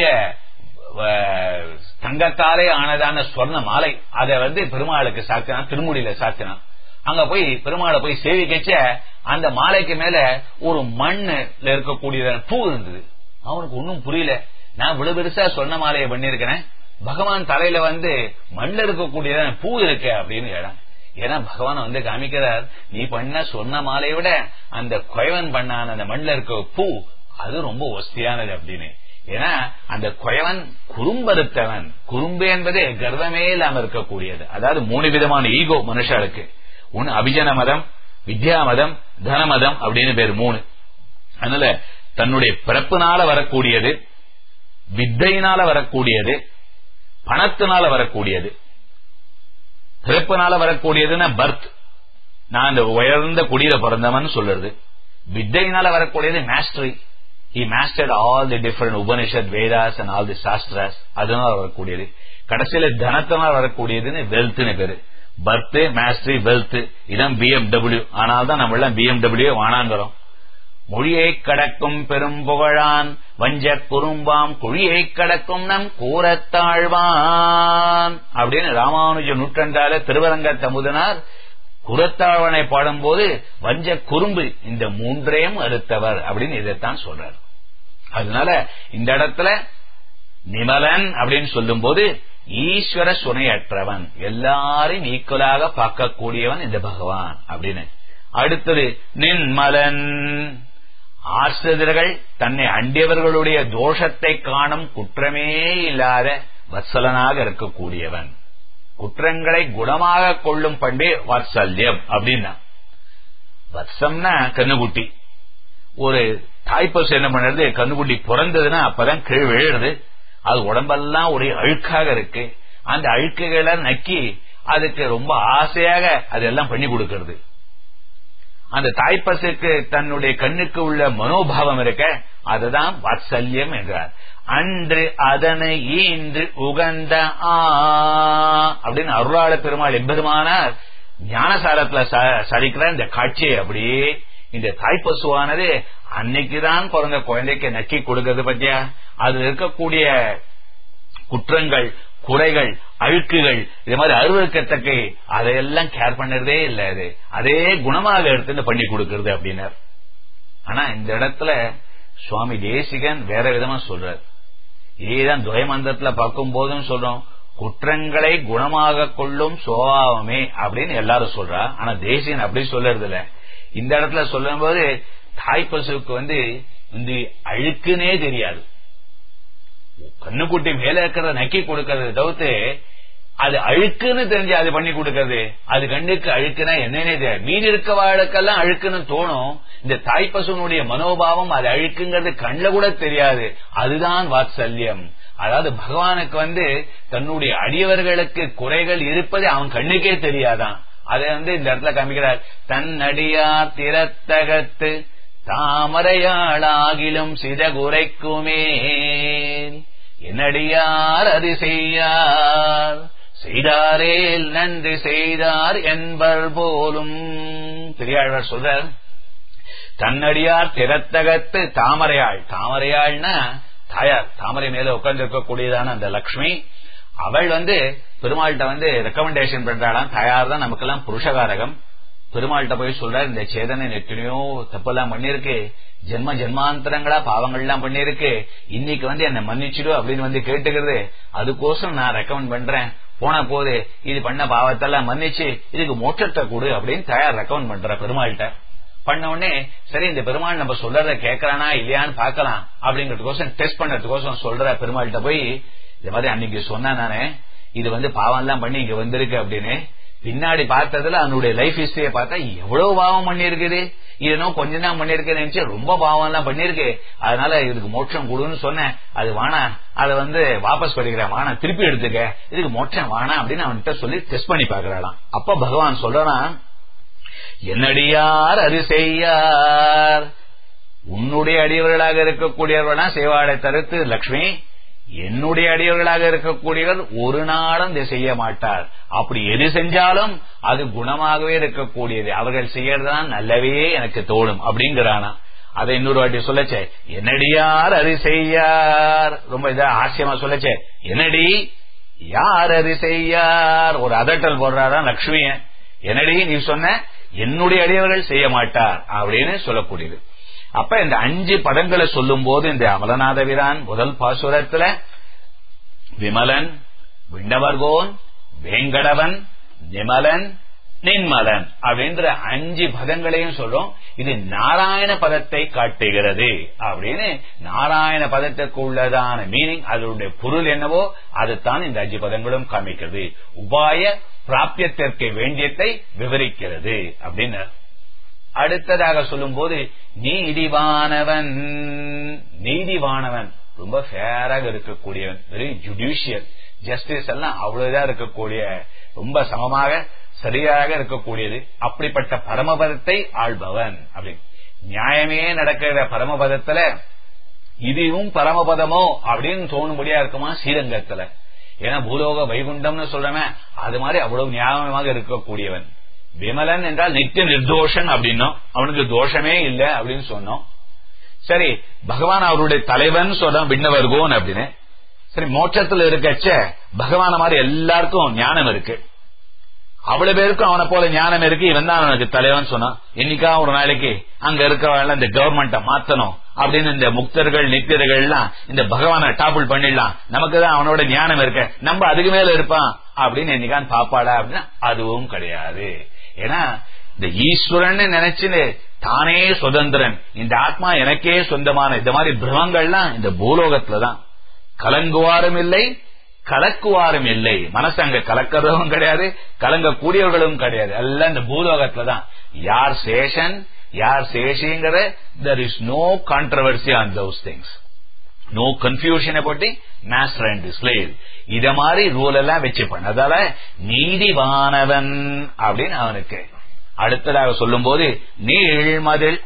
தங்கத்தாலே ஆனதான சொர்ண மாலை அதை வந்து பெருமாளுக்கு சாத்தினான் திருமுடியில சாத்தினான் அங்க போய் பெருமாளை போய் சேவிக்கச்ச அந்த மாலைக்கு மேல ஒரு மண்ணுல இருக்கக்கூடியதான பூ இருந்தது அவனுக்கு ஒன்னும் புரியல நான் இவ்வளவு பெருசா சொன்ன மாலையை பண்ணிருக்கிறேன் பகவான் தலையில வந்து மண்ணில் இருக்கக்கூடியதான பூ இருக்கு அப்படின்னு கேட்டான் ஏன்னா பகவான் வந்து காமிக்கிறார் நீ பண்ண சொன்ன மாலையை விட அந்த குயவன் பண்ணான அந்த மண்ணில் இருக்க பூ அது ரொம்ப ஒஸ்தியானது அப்படின்னு ஏன்னா அந்த குயவன் குறும்பருத்தவன் குறும்பு என்பதே கர்வமே இல்லாம இருக்கக்கூடியது அதாவது மூணு விதமான ஈகோ மனுஷாளுக்கு ஒன்னு அபிஜன மதம் வித்யா மதம் தன மதம் அப்படின்னு பேர் மூணு அதனால தன்னுடைய பிறப்புனால வரக்கூடியது வித்தையினால வரக்கூடியது பணத்தினால வரக்கூடியது பிறப்புனால வரக்கூடியதுன்னா பர்த் நான் இந்த உயர்ந்த குடியில பிறந்தவன் சொல்றது வித்தையினால வரக்கூடியது mastery he mastered all the different Upanishad Vedas and all the shastras அதனால வரக்கூடியது கடைசியில தனத்தினால வரக்கூடியதுன்னு வெல்த்னு பேரு பர்த் மாஸ்டரி வெல்த் இதான் பிஎம்டபிள்யூ ஆனால் தான் நம்ம எல்லாம் பிஎம்டபிள்யூ வானாங்கிறோம் மொழியை கடக்கும் பெரும் புகழான் வஞ்ச குறும்பாம் குழியை கடக்கும் நம் கூறத்தாழ்வான் அப்படின்னு ராமானுஜ நூற்றண்டால திருவரங்க தமுதனார் குரத்தாழ்வனை பாடும்போது வஞ்ச குறும்பு இந்த மூன்றையும் அறுத்தவர் அப்படின்னு இதைத்தான் சொல்றார் அதனால இந்த இடத்துல நிமலன் அப்படின்னு சொல்லும் போது ஈஸ்வர சுனையற்றவன் எல்லாரையும் ஈக்குவலாக பார்க்கக்கூடியவன் இந்த பகவான் அப்படின்னு அடுத்தது நின்மலன் ஆசிரியர்கள் தன்னை அண்டியவர்களுடைய தோஷத்தை காணும் குற்றமே இல்லாத வத்சலனாக இருக்கக்கூடியவன் குற்றங்களை குணமாக கொள்ளும் பண்பே வாத்சல்யம் அப்படின்னா வத்சம்னா கண்ணுக்குட்டி ஒரு தாய்ப்பசு என்ன பண்ணுறது கண்ணுக்குட்டி பிறந்ததுன்னா அப்பதான் கீழ் விழுறது அது உடம்பெல்லாம் ஒரே அழுக்காக இருக்கு அந்த அழுக்குகளை நக்கி அதுக்கு ரொம்ப ஆசையாக அதெல்லாம் பண்ணி கொடுக்கிறது அந்த தாய்ப்பசுக்கு தன்னுடைய கண்ணுக்கு உள்ள மனோபாவம் இருக்க அதுதான் வாத்சல்யம் என்றார் அன்று அதனை ஈன்று உகந்த ஆ அப்படின்னு அருளாள பெருமாள் எம்பெருமானார் ஞானசாரத்துல சரிக்கிற இந்த காட்சியை அப்படியே இந்த தாய்ப்பசுவானது அன்னைக்குதான் பிறந்த குழந்தைக்கு நக்கி கொடுக்கறது பத்தியா அதுல இருக்கக்கூடிய குற்றங்கள் குறைகள் அழுக்குகள் இது மாதிரி அருவருக்கத்தக்க அதையெல்லாம் கேர் பண்ணறதே இல்ல அது அதே குணமாக எடுத்து பண்ணி கொடுக்கறது அப்படின்னார் ஆனா இந்த இடத்துல சுவாமி தேசிகன் வேற விதமா சொல்றார் இதேதான் துவயமந்திரத்துல பார்க்கும் போதும் சொல்றோம் குற்றங்களை குணமாக கொள்ளும் சுவாவமே அப்படின்னு எல்லாரும் சொல்றா ஆனா தேசிகன் அப்படி சொல்றது இல்ல இந்த இடத்துல சொல்லும் போது தாய் பசுவுக்கு வந்து இந்த அழுக்குனே தெரியாது கண்ணுக்குட்டி மேல இருக்கிறத நக்கி கொடுக்கறது தவிர்த்து அது அழுக்குன்னு தெரிஞ்சு அது பண்ணி கொடுக்கறது அது கண்ணுக்கு அழுக்குனா என்னன்னே தெரியாது மீன் இருக்க வாழ்க்கெல்லாம் அழுக்குன்னு தோணும் இந்த தாய்ப்பசுனுடைய மனோபாவம் அது அழுக்குங்கிறது கண்ணில் கூட தெரியாது அதுதான் வாத்சல்யம் அதாவது பகவானுக்கு வந்து தன்னுடைய அடியவர்களுக்கு குறைகள் இருப்பது அவன் கண்ணுக்கே தெரியாதான் அதை வந்து இந்த இடத்துல காமிக்கிறார் தன் அடியார் திறத்தகத்து தாமரையாளாகிலும் சிதகுரைக்குமே என்னடியார் அது செய்யார் செய்தாரேல் நன்றி செய்தார் என்பர் போலும் பெரியாழ்வார் சொல்றார் தன்னடியார் திறத்தகத்து தாமரையாள் தாமரையாள்னா தாயார் தாமரை மேல உட்கார்ந்து இருக்கக்கூடியதான அந்த லக்ஷ்மி அவள் வந்து பெருமாள்கிட்ட வந்து ரெக்கமெண்டேஷன் பண்றாளாம் தாயார் தான் நமக்கெல்லாம் புருஷகாரகம் பெருமாள்கிட்ட போய் சொல்றாரு இந்த சேதனை எத்தனையோ தப்பெல்லாம் பண்ணிருக்கு ஜென்ம ஜென்மாந்தரங்களா பாவங்கள்லாம் பண்ணிருக்கு இன்னைக்கு வந்து என்ன மன்னிச்சிடு அப்படின்னு வந்து கேட்டுக்கிறது அதுக்கோசம் நான் ரெக்கமெண்ட் பண்றேன் போன போது இது பண்ண பாவத்தெல்லாம் மன்னிச்சு இதுக்கு மோட்சத்தை கொடு அப்படின்னு தயார் ரெக்கமெண்ட் பண்ற பெருமாள்கிட்ட பண்ண உடனே சரி இந்த பெருமாள் நம்ம சொல்றத கேட்கறானா இல்லையான்னு பாக்கலாம் அப்படிங்கறதுக்கோசம் டெஸ்ட் பண்ணதுக்கோசம் சொல்ற பெருமாள்கிட்ட போய் இந்த மாதிரி அன்னைக்கு சொன்னா நானே இது வந்து பாவம் எல்லாம் பண்ணி இங்க வந்திருக்கு அப்படின்னு பின்னாடி பார்த்ததுல அவனுடைய லைஃப் ஹிஸ்டரியை பார்த்தா எவ்வளவு பாவம் பண்ணிருக்குது இதனோ கொஞ்ச தான் பண்ணிருக்கேன்னு நினைச்சு ரொம்ப பாவம் எல்லாம் பண்ணிருக்கு அதனால இதுக்கு மோட்சம் கொடுன்னு சொன்னேன் அது வானா அதை வந்து வாபஸ் பண்ணிக்கிறேன் வானா திருப்பி எடுத்துக்க இதுக்கு மோட்சம் வானா அப்படின்னு அவன்கிட்ட சொல்லி டெஸ்ட் பண்ணி பாக்குறாளாம் அப்ப பகவான் சொல்றான் என்னடியார் அது செய்யார் உன்னுடைய அடியவர்களாக இருக்கக்கூடியவர்களா சேவாடை தடுத்து லக்ஷ்மி என்னுடைய அடியவர்களாக இருக்கக்கூடியவர் ஒரு நாளும் இதை செய்ய மாட்டார் அப்படி எது செஞ்சாலும் அது குணமாகவே இருக்கக்கூடியது அவர்கள் செய்யறதுதான் நல்லவே எனக்கு தோணும் அப்படிங்கிறானா அதை இன்னொரு வாட்டி சொல்லச்சே என்னடியார் அது செய்யார் ரொம்ப இதா ஆசியமா சொல்லச்சே என்னடி யார் அது செய்யார் ஒரு அதட்டல் போடுறாராம் லக்ஷ்மிய என்னடி நீ சொன்ன என்னுடைய அடியவர்கள் செய்ய மாட்டார் அப்படின்னு சொல்லக்கூடியது அப்ப இந்த அஞ்சு பதங்களை சொல்லும் போது இந்த அமலநாதவிரான் முதல் பாசுரத்துல விமலன் விண்ணவர்கோன் வேங்கடவன் நிமலன் நின்மலன் அப்படின்ற அஞ்சு பதங்களையும் சொல்றோம் இது நாராயண பதத்தை காட்டுகிறது அப்படின்னு நாராயண பதத்துக்கு உள்ளதான மீனிங் அதனுடைய பொருள் என்னவோ அதுதான் இந்த அஞ்சு பதங்களும் காமிக்கிறது உபாய பிராபியத்திற்கு வேண்டியத்தை விவரிக்கிறது அப்படின்னு அடுத்ததாக சொல்லும் போது நீதிவானவன் நீதிவானவன் ரொம்ப ஃபேராக இருக்கக்கூடியவன் வெரி ஜுடிஷியல் ஜஸ்டிஸ் எல்லாம் அவ்வளவுதான் இருக்கக்கூடிய ரொம்ப சமமாக சரியாக இருக்கக்கூடியது அப்படிப்பட்ட பரமபதத்தை ஆள்பவன் அப்படின்னு நியாயமே நடக்கிற பரமபதத்துல இதுவும் பரமபதமோ அப்படின்னு தோணும்படியா இருக்குமா ஸ்ரீரங்கத்துல ஏன்னா பூலோக வைகுண்டம்னு சொல்றவன் அது மாதிரி அவ்வளவு நியாயமாக இருக்கக்கூடியவன் விமலன் என்றால் நித்திய நிர்தோஷன் அப்படின்னோம் அவனுக்கு தோஷமே இல்ல அப்படின்னு சொன்னோம் சரி பகவான் அவருடைய தலைவன் சொல்றான் விண்ணவர்கோன் அப்படின்னு சரி மோட்சத்துல இருக்கச்ச பகவான மாதிரி எல்லாருக்கும் ஞானம் இருக்கு அவ்வளவு பேருக்கும் அவனை போல ஞானம் இருக்கு இவன் தான் அவனுக்கு தலைவன் சொன்னான் என்னைக்கா ஒரு நாளைக்கு அங்க இருக்கவங்க இந்த கவர்மெண்ட மாத்தணும் அப்படின்னு இந்த முக்தர்கள் நித்தியர்கள் எல்லாம் இந்த பகவான டாப்புள் பண்ணிடலாம் நமக்கு தான் அவனோட ஞானம் இருக்க நம்ம அதுக்கு மேல இருப்பான் அப்படின்னு என்னைக்கான் பாப்பாடா அப்படின்னா அதுவும் கிடையாது ஏன்னா இந்த ஈஸ்வரன் நினைச்சு தானே சுதந்திரன் இந்த ஆத்மா எனக்கே சொந்தமான இந்த மாதிரி பிரமங்கள்லாம் இந்த பூலோகத்துலதான் கலங்குவாரும் இல்லை கலக்குவாரும் இல்லை மனசு அங்க கலக்கிறதும் கிடையாது கலங்கக்கூடியவர்களும் கிடையாது எல்லாம் இந்த பூலோகத்துலதான் யார் சேஷன் யார் சேஷிங்கிற there is no controversy on those things no confusion பத்தி மாஸ்டர் அண்ட் ஸ்லேவ் இத மாதிரி ரூல் எல்லாம் வச்சுப்பான் அதால நீதிவானவன் அப்படின்னு அவனுக்கு அடுத்ததாக சொல்லும் போது நீழ்மதில்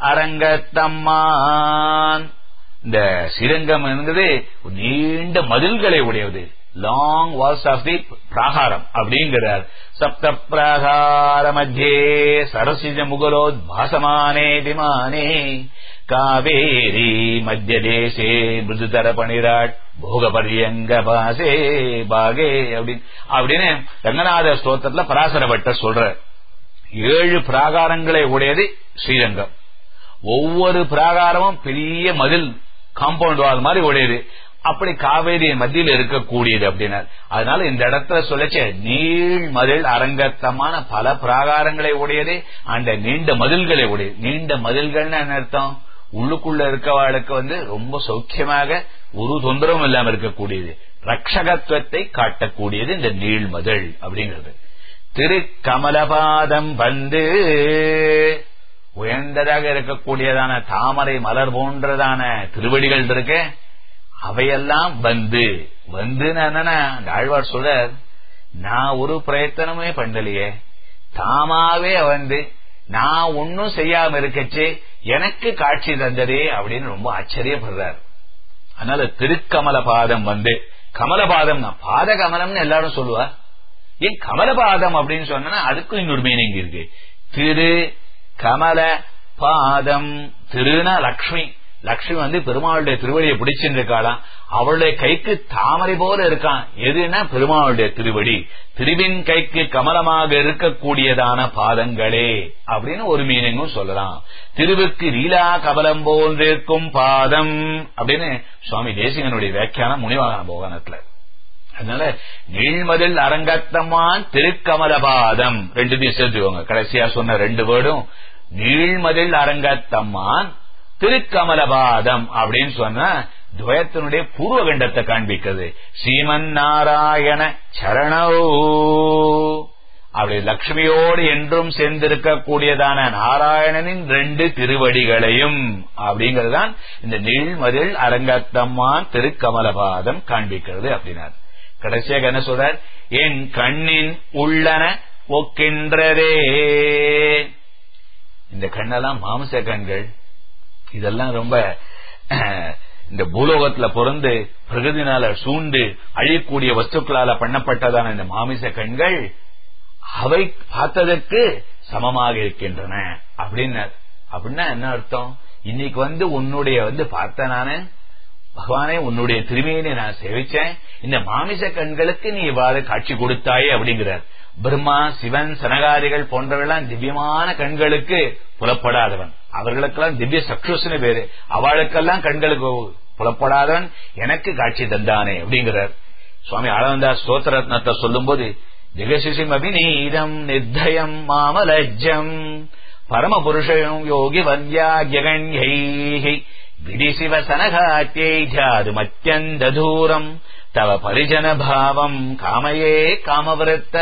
அரங்கத்தம்மான் இந்த ஸ்ரீரங்கம் என்பது நீண்ட மதில்களை உடையது long walls of the prakaram அப்படிங்கிறார் சப்த பிராகார மத்தியே சரசிஜ முகலோத்பாசமானே விமானே காவேரி மத்திய தேசே மிருதுதர பணிராட் போகபரியங்க பாசே பாகே அப்படின்னு அப்படின்னு ரங்கநாத ஸ்தோத்திரத்துல பராசர பட்டர் சொல்ற ஏழு பிராகாரங்களை உடையது ஸ்ரீரங்கம் ஒவ்வொரு பிராகாரமும் பெரிய மதில் காம்பவுண்ட் வால் மாதிரி உடையது அப்படி காவேரி மத்தியில் இருக்கக்கூடியது அப்படின்னார் அதனால இந்த இடத்துல சொல்லச்ச நீள் மதில் அரங்கத்தமான பல பிராகாரங்களை உடையது அந்த நீண்ட மதில்களை உடையது நீண்ட மதில்கள்னு என்ன அர்த்தம் உள்ளுக்குள்ள இருக்கவாளுக்கு வந்து ரொம்ப சௌக்கியமாக ஒரு தொந்தரவும் இல்லாம இருக்கக்கூடியது ரக்ஷகத்துவத்தை காட்டக்கூடியது இந்த நீள்மதில் அப்படிங்கிறது திரு கமலபாதம் வந்து உயர்ந்ததாக இருக்கக்கூடியதான தாமரை மலர் போன்றதான திருவடிகள் இருக்க அவையெல்லாம் வந்து வந்து என்னன்னா அந்த ஆழ்வார் சொல்ற நான் ஒரு பிரயத்தனமே பண்ணலையே தாமாவே வந்து நான் ஒன்னும் செய்யாம இருக்கச்சு எனக்கு காட்சி தந்ததே அப்படின்னு ரொம்ப ஆச்சரியப்படுறார் அதனால திருக்கமல பாதம் வந்து கமலபாதம் தான் பாத கமலம்னு எல்லாரும் சொல்லுவா ஏன் கமலபாதம் அப்படின்னு சொன்னா அதுக்கும் இன்னொரு மீனிங் இருக்கு திரு கமல பாதம் திருன லக்ஷ்மி லக்ஷ்மி வந்து பெருமாளுடைய திருவடியை பிடிச்சிருக்காளாம் அவளுடைய கைக்கு தாமரை போல இருக்கான் எதுனா பெருமாளுடைய திருவடி திருவின் கைக்கு கமலமாக இருக்கக்கூடியதான பாதங்களே அப்படின்னு ஒரு மீனிங்கும் சொல்லலாம் திருவுக்கு லீலா கமலம் போன்றிருக்கும் பாதம் அப்படின்னு சுவாமி தேசிகனுடைய வியாக்கியானம் முனிவாகன போகனத்துல அதனால நீழ்மதில் அரங்கத்தம்மான் திருக்கமலபாதம் ரெண்டு சேர்த்துக்கோங்க கடைசியா சொன்ன ரெண்டு வேர்டும் நீழ்மதில் அரங்கத்தம்மான் திருக்கமலபாதம் அப்படின்னு சொன்னா துவயத்தினுடைய பூர்வ கண்டத்தை காண்பிக்கிறது ஸ்ரீமன் நாராயண சரணோ அப்படி லட்சுமியோடு என்றும் சேர்ந்திருக்கக்கூடியதான நாராயணனின் ரெண்டு திருவடிகளையும் அப்படிங்கறதுதான் இந்த நீழ்மதில் அரங்கத்தம்மான் திருக்கமலபாதம் காண்பிக்கிறது அப்படின்னார் கடைசியாக என்ன சொல்றார் என் கண்ணின் உள்ளன ஒக்கின்றதே இந்த கண்ணெல்லாம் மாம்ச கண்கள் இதெல்லாம் ரொம்ப இந்த பூலோகத்துல பிறந்து பிரகதினால சூண்டு அழியக்கூடிய வஸ்துக்களால பண்ணப்பட்டதான இந்த மாமிச கண்கள் அவை பார்த்ததற்கு சமமாக இருக்கின்றன அப்படின்னு அப்படின்னா என்ன அர்த்தம் இன்னைக்கு வந்து உன்னுடைய வந்து பார்த்த நானு பகவானே உன்னுடைய திருமையினை நான் சேவிச்சேன் இந்த மாமிச கண்களுக்கு நீ இவ்வாறு காட்சி கொடுத்தாயே அப்படிங்கிறார் பிரம்மா சிவன் சனகாதிகள் போன்றவெல்லாம் திவ்யமான கண்களுக்கு புலப்படாதவன் அவர்களுக்கெல்லாம் திவ்ய சக்ஷுஸ்னு பேரு அவளுக்கெல்லாம் கண்களுக்கு புலப்படாதவன் எனக்கு காட்சி தந்தானே அப்படிங்கிறார் சுவாமி ஆனந்தாஸ் ஸ்தோத்திரத்னத்தை சொல்லும் போது ஜெகசிசிம் அபிநீதம் நிர்தயம் மாமலஜ்ஜம் பரமபுருஷம் யோகி வந்தியாகியகண்யை விடிசிவ சனகாத்தியை ஜாதுமத்யந்த தூரம் தவ பரிஜன பாவம் காமையே காமவிரத்த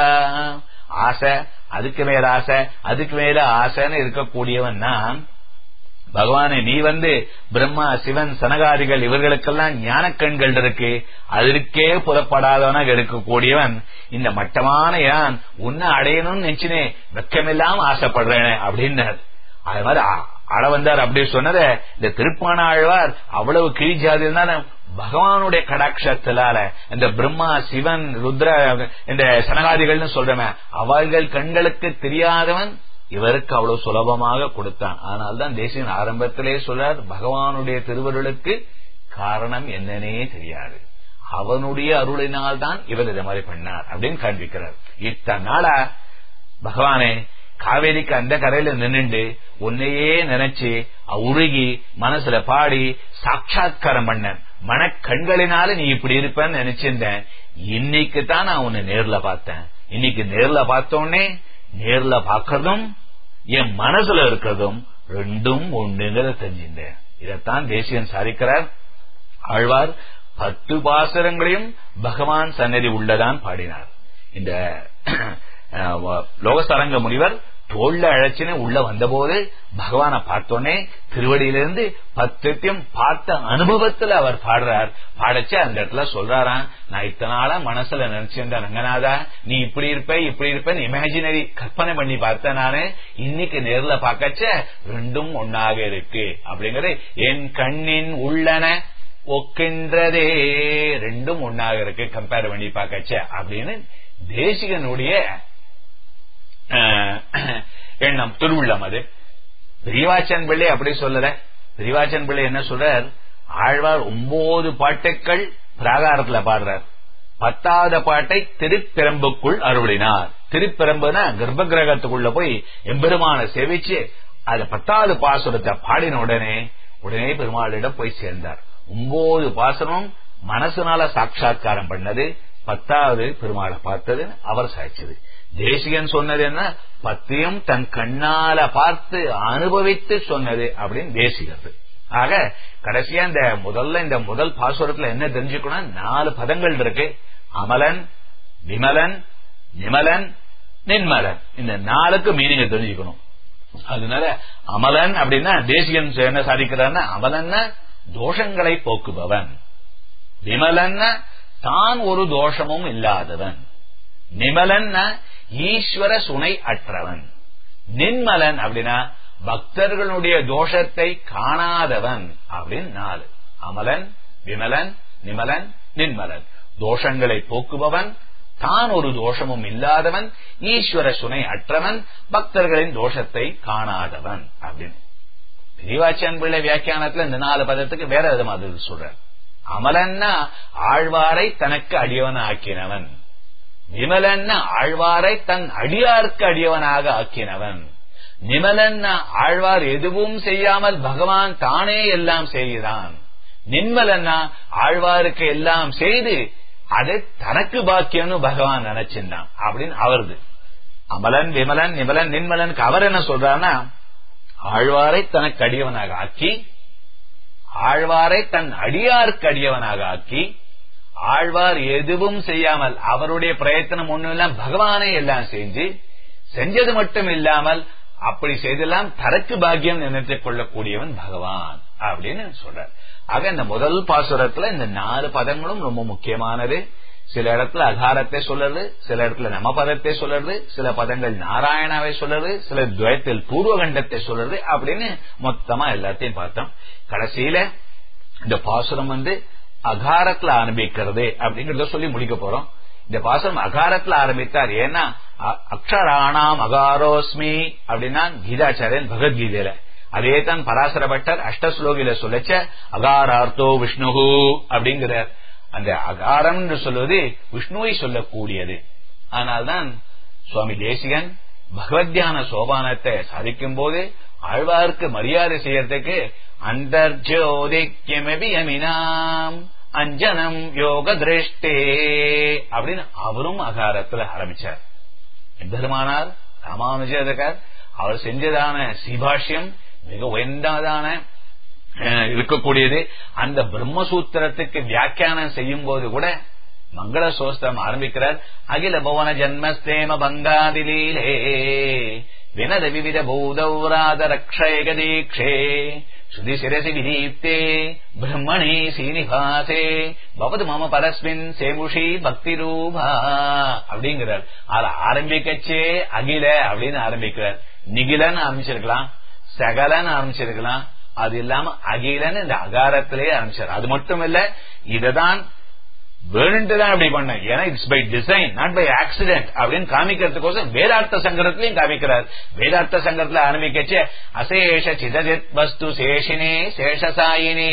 ஆசை அதுக்கு மேல ஆசை அதுக்கு மேல ஆசைன்னு இருக்கக்கூடியவன் நான் பகவானே நீ வந்து பிரம்மா சிவன் சனகாதிகள் இவர்களுக்கெல்லாம் ஞான கண்கள் இருக்கு அதற்கே புலப்படாதவனாக இருக்கக்கூடியவன் இந்த மட்டமான யான் உன்னை அடையணும்னு நினைச்சினே வெக்கமில்லாம ஆசைப்படுறேன் அப்படின்னார் அது மாதிரி அழ வந்தார் அப்படி சொன்னத இந்த திருப்பான ஆழ்வார் அவ்வளவு கிழிஜாதி இருந்தாலும் பகவானுடைய கடாட்சத்திலால இந்த பிரம்மா சிவன் ருத்ர இந்த சனகாதிகள்னு சொல்றமே அவர்கள் கண்களுக்கு தெரியாதவன் இவருக்கு அவ்வளவு சுலபமாக கொடுத்தான் அதனால்தான் தேசியன் ஆரம்பத்திலே சொல்றார் பகவானுடைய திருவருளுக்கு காரணம் என்னன்னே தெரியாது அவனுடைய அருளினால் தான் இவர் இதை மாதிரி பண்ணார் அப்படின்னு காண்பிக்கிறார் இத்தனை நாளா பகவானே காவேரிக்கு அந்த கரையில நின்னுண்டு உன்னையே நினைச்சு உருகி மனசுல பாடி சாட்சாத்காரம் பண்ண மனக்கண்களினால நீ இப்படி இருப்பேன்னு நினைச்சிருந்தேன் இன்னைக்கு தான் நான் உன்னை நேர்ல பார்த்தேன் இன்னைக்கு நேர்ல பார்த்தோன்னே நேர்ல பாக்கிறதும் என் மனசுல இருக்கிறதும் ரெண்டும் ஒண்ணுங்கிறத தெரிஞ்சிருந்தேன் இதைத்தான் தேசியன் சாதிக்கிறார் ஆழ்வார் பத்து பாசரங்களையும் பகவான் சன்னதி உள்ளதான் பாடினார் இந்த லோகசரங்க முனிவர் தோல்ல அழைச்சின்னு உள்ள வந்தபோது பகவானை பார்த்தோன்னே திருவடியிலிருந்து பத்தத்தையும் பார்த்த அனுபவத்துல அவர் பாடுறார் பாடச்சு அந்த இடத்துல சொல்றாராம் நான் இத்தனை நாளா மனசுல நினைச்சிருந்தேன் ரங்கநாதா நீ இப்படி இருப்ப இப்படி இருப்பேன்னு இமேஜினரி கற்பனை பண்ணி பார்த்தேன் நானு இன்னைக்கு நேர்ல பார்க்கச்ச ரெண்டும் ஒன்னாக இருக்கு அப்படிங்கறது என் கண்ணின் உள்ளன ஒக்கின்றதே ரெண்டும் ஒன்னாக இருக்கு கம்பேர் பண்ணி பார்க்கச்ச அப்படின்னு தேசிகனுடைய எண்ணம் திருவுள்ளம் அது பெரியவாச்சன் பிள்ளை அப்படி சொல்லல பெரியவாச்சன் பிள்ளை என்ன சொல்றார் ஆழ்வார் ஒன்பது பாட்டுக்கள் பிராகாரத்துல பாடுறார் பத்தாவது பாட்டை திருப்பெரம்புக்குள் அருளினார் திருப்பெரம்புனா கர்ப்ப கிரகத்துக்குள்ள போய் எம்பெருமான சேவிச்சு அது பத்தாவது பாசுரத்தை பாடின உடனே உடனே பெருமாளிடம் போய் சேர்ந்தார் ஒன்பது பாசனம் மனசுனால சாட்சா்காரம் பண்ணது பத்தாவது பெருமாளை பார்த்தது அவர் சாய்ச்சது தேசிகன் சொன்னது என்ன பத்தையும் தன் கண்ணால பார்த்து அனுபவித்து சொன்னது அப்படின்னு தேசிகது ஆக கடைசியா இந்த முதல்ல இந்த முதல் பாசுரத்துல என்ன தெரிஞ்சுக்கணும் நாலு பதங்கள் இருக்கு அமலன் விமலன் நிமலன் நின்மலன் இந்த நாளுக்கு மீனிங்க தெரிஞ்சுக்கணும் அதனால அமலன் அப்படின்னா தேசிகன் என்ன சாதிக்கிறான்னா அமலன்னா தோஷங்களை போக்குபவன் விமலன்னா தான் ஒரு தோஷமும் இல்லாதவன் நிமலன்னா ஈஸ்வர சுனை அற்றவன் நின்மலன் அப்படின்னா பக்தர்களுடைய தோஷத்தை காணாதவன் அப்படின்னு நாலு அமலன் விமலன் நிமலன் நின்மலன் தோஷங்களை போக்குபவன் தான் ஒரு தோஷமும் இல்லாதவன் ஈஸ்வர சுனை அற்றவன் பக்தர்களின் தோஷத்தை காணாதவன் அப்படின்னு பெரியவாச்சியன் பிள்ளை வியாக்கியானத்துல இந்த நாலு பதத்துக்கு வேற விதமா அது சொல்றார் அமலன்னா ஆழ்வாரை தனக்கு அடியவன் ஆக்கினவன் விமலன்னா ஆழ்வாரை தன் அடியாருக்கு அடியவனாக ஆக்கினவன் நிமலன்னா ஆழ்வார் எதுவும் செய்யாமல் பகவான் தானே எல்லாம் செய்கிறான் நின்மலன்னா ஆழ்வாருக்கு எல்லாம் செய்து அதை தனக்கு பாக்கியம்னு பகவான் நினைச்சிருந்தான் அப்படின்னு அவரது அமலன் விமலன் நிமலன் நின்மலனுக்கு அவர் என்ன சொல்றாருன்னா ஆழ்வாரை தனக்கு அடியவனாக ஆக்கி ஆழ்வாரை தன் அடியாருக்கு அடியவனாக ஆக்கி ஆழ்வார் எதுவும் செய்யாமல் அவருடைய பிரயத்தனம் ஒண்ணும் இல்லாம பகவானே எல்லாம் செஞ்சு செஞ்சது மட்டும் இல்லாமல் அப்படி செய்தெல்லாம் தனக்கு பாக்கியம் நினைத்துக் கொள்ளக்கூடியவன் பகவான் அப்படின்னு சொல்றார் ஆக இந்த முதல் பாசுரத்துல இந்த நாலு பதங்களும் ரொம்ப முக்கியமானது சில இடத்துல அகாரத்தை சொல்றது சில இடத்துல நம பதத்தை சொல்றது சில பதங்கள் நாராயணாவை சொல்றது சில துவயத்தில் பூர்வகண்டத்தை சொல்றது அப்படின்னு மொத்தமா எல்லாத்தையும் பார்த்தோம் கடைசியில இந்த பாசுரம் வந்து அகாரத்துல ஆரம்பிக்கிறது அப்படிங்கறத சொல்லி முடிக்க போறோம் இந்த பாசுரம் அகாரத்துல ஆரம்பித்தார் ஏன்னா அக்ஷராணாம் அகாரோஸ்மி அப்படின்னா கீதாச்சாரியன் பகவத்கீதையில அதே தான் பராசர பட்டர் அஷ்டஸ்லோகில சொல்லச்ச அகாரார்த்தோ விஷ்ணுகு அப்படிங்கிறார் அந்த அகாரம் என்று சொல்வது விஷ்ணுவை சொல்லக்கூடியது ஆனால்தான் சுவாமி தேசிகன் பகவத்யான சோபானத்தை சாதிக்கும் போது ஆழ்வாருக்கு மரியாதை செய்யறதுக்கு அந்தர்ஜோதிக்கியமபி அமினாம் அஞ்சனம் யோக திருஷ்டே அப்படின்னு அவரும் அகாரத்துல ஆரம்பிச்சார் பெருமானார் ராமானுஜர் அவர் செஞ்சதான சிபாஷ்யம் மிக உயர்ந்ததான இருக்கக்கூடியது அந்த பிரம்மசூத்திரத்துக்கு வியாக்கியானம் செய்யும் போது கூட மங்கள சோஸ்திரம் ஆரம்பிக்கிறார் அகில புவன ஜன்மஸ்தேம பங்காதிலீலே வினத விவித பூதௌராத ரக்ஷேக தீக்ஷே ஸ்ருதி சிரசி விதீப்தே பிரம்மணி சீனிவாசே பவது மம பரஸ்மின் சேமுஷி பக்தி ரூபா அப்படிங்கிறார் அதை ஆரம்பிக்கச்சே அகில அப்படின்னு ஆரம்பிக்கிறார் நிகிலன்னு ஆரம்பிச்சிருக்கலாம் சகலன்னு ஆரம்பிச்சிருக்கலாம் அது இல்லாம அகிலன்னு இந்த அகாரத்திலேயே ஆரம்பிச்சார் அது மட்டும் இல்ல இததான் வேணுன்ட்டு தான் அப்படி பண்ண ஏன்னா it's by design not by accident அப்படின்னு காமிக்கிறதுக்கோசம் வேதார்த்த சங்கரத்திலையும் காமிக்கிறார் வேதார்த்த சங்கரத்துல ஆரம்பிக்கச்சு அசேஷ சிதஜித் வஸ்து சேஷினே சேஷசாயினே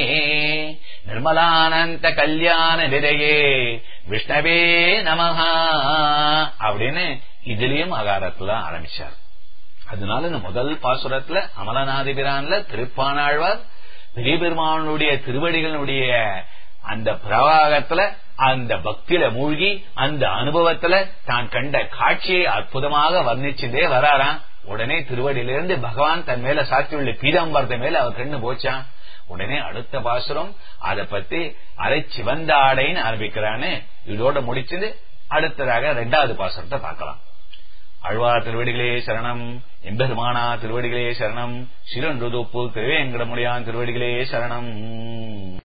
நிர்மலானந்த கல்யாண விதையே விஷ்ணவே நமஹா அப்படின்னு இதுலயும் அகாரத்துல ஆரம்பிச்சார் அதனால இந்த முதல் பாசுரத்துல அமலநாதிபிரான்ல திருப்பானாழ்வார் பெரிய பெருமானுடைய திருவடிகளுடைய அந்த பிரவாகத்துல அந்த பக்தியில மூழ்கி அந்த அனுபவத்துல தான் கண்ட காட்சியை அற்புதமாக வர்ணிச்சுட்டே வராராம் உடனே திருவடியிலிருந்து பகவான் தன் மேல சாத்தியுள்ள பீதாம்பரத்தை மேல அவர் கண்ணு போச்சான் உடனே அடுத்த பாசுரம் அதை பத்தி அரை சிவந்த ஆடைன்னு ஆரம்பிக்கிறான்னு இதோட முடிச்சது அடுத்ததாக ரெண்டாவது பாசுரத்தை பார்க்கலாம் அழ்வார் திருவடிகளே சரணம் எம்பெருமானா திருவடிகளே சரணம் சிறந்துதொப்பு திருவேங்கடமுடியான் திருவடிகளே சரணம்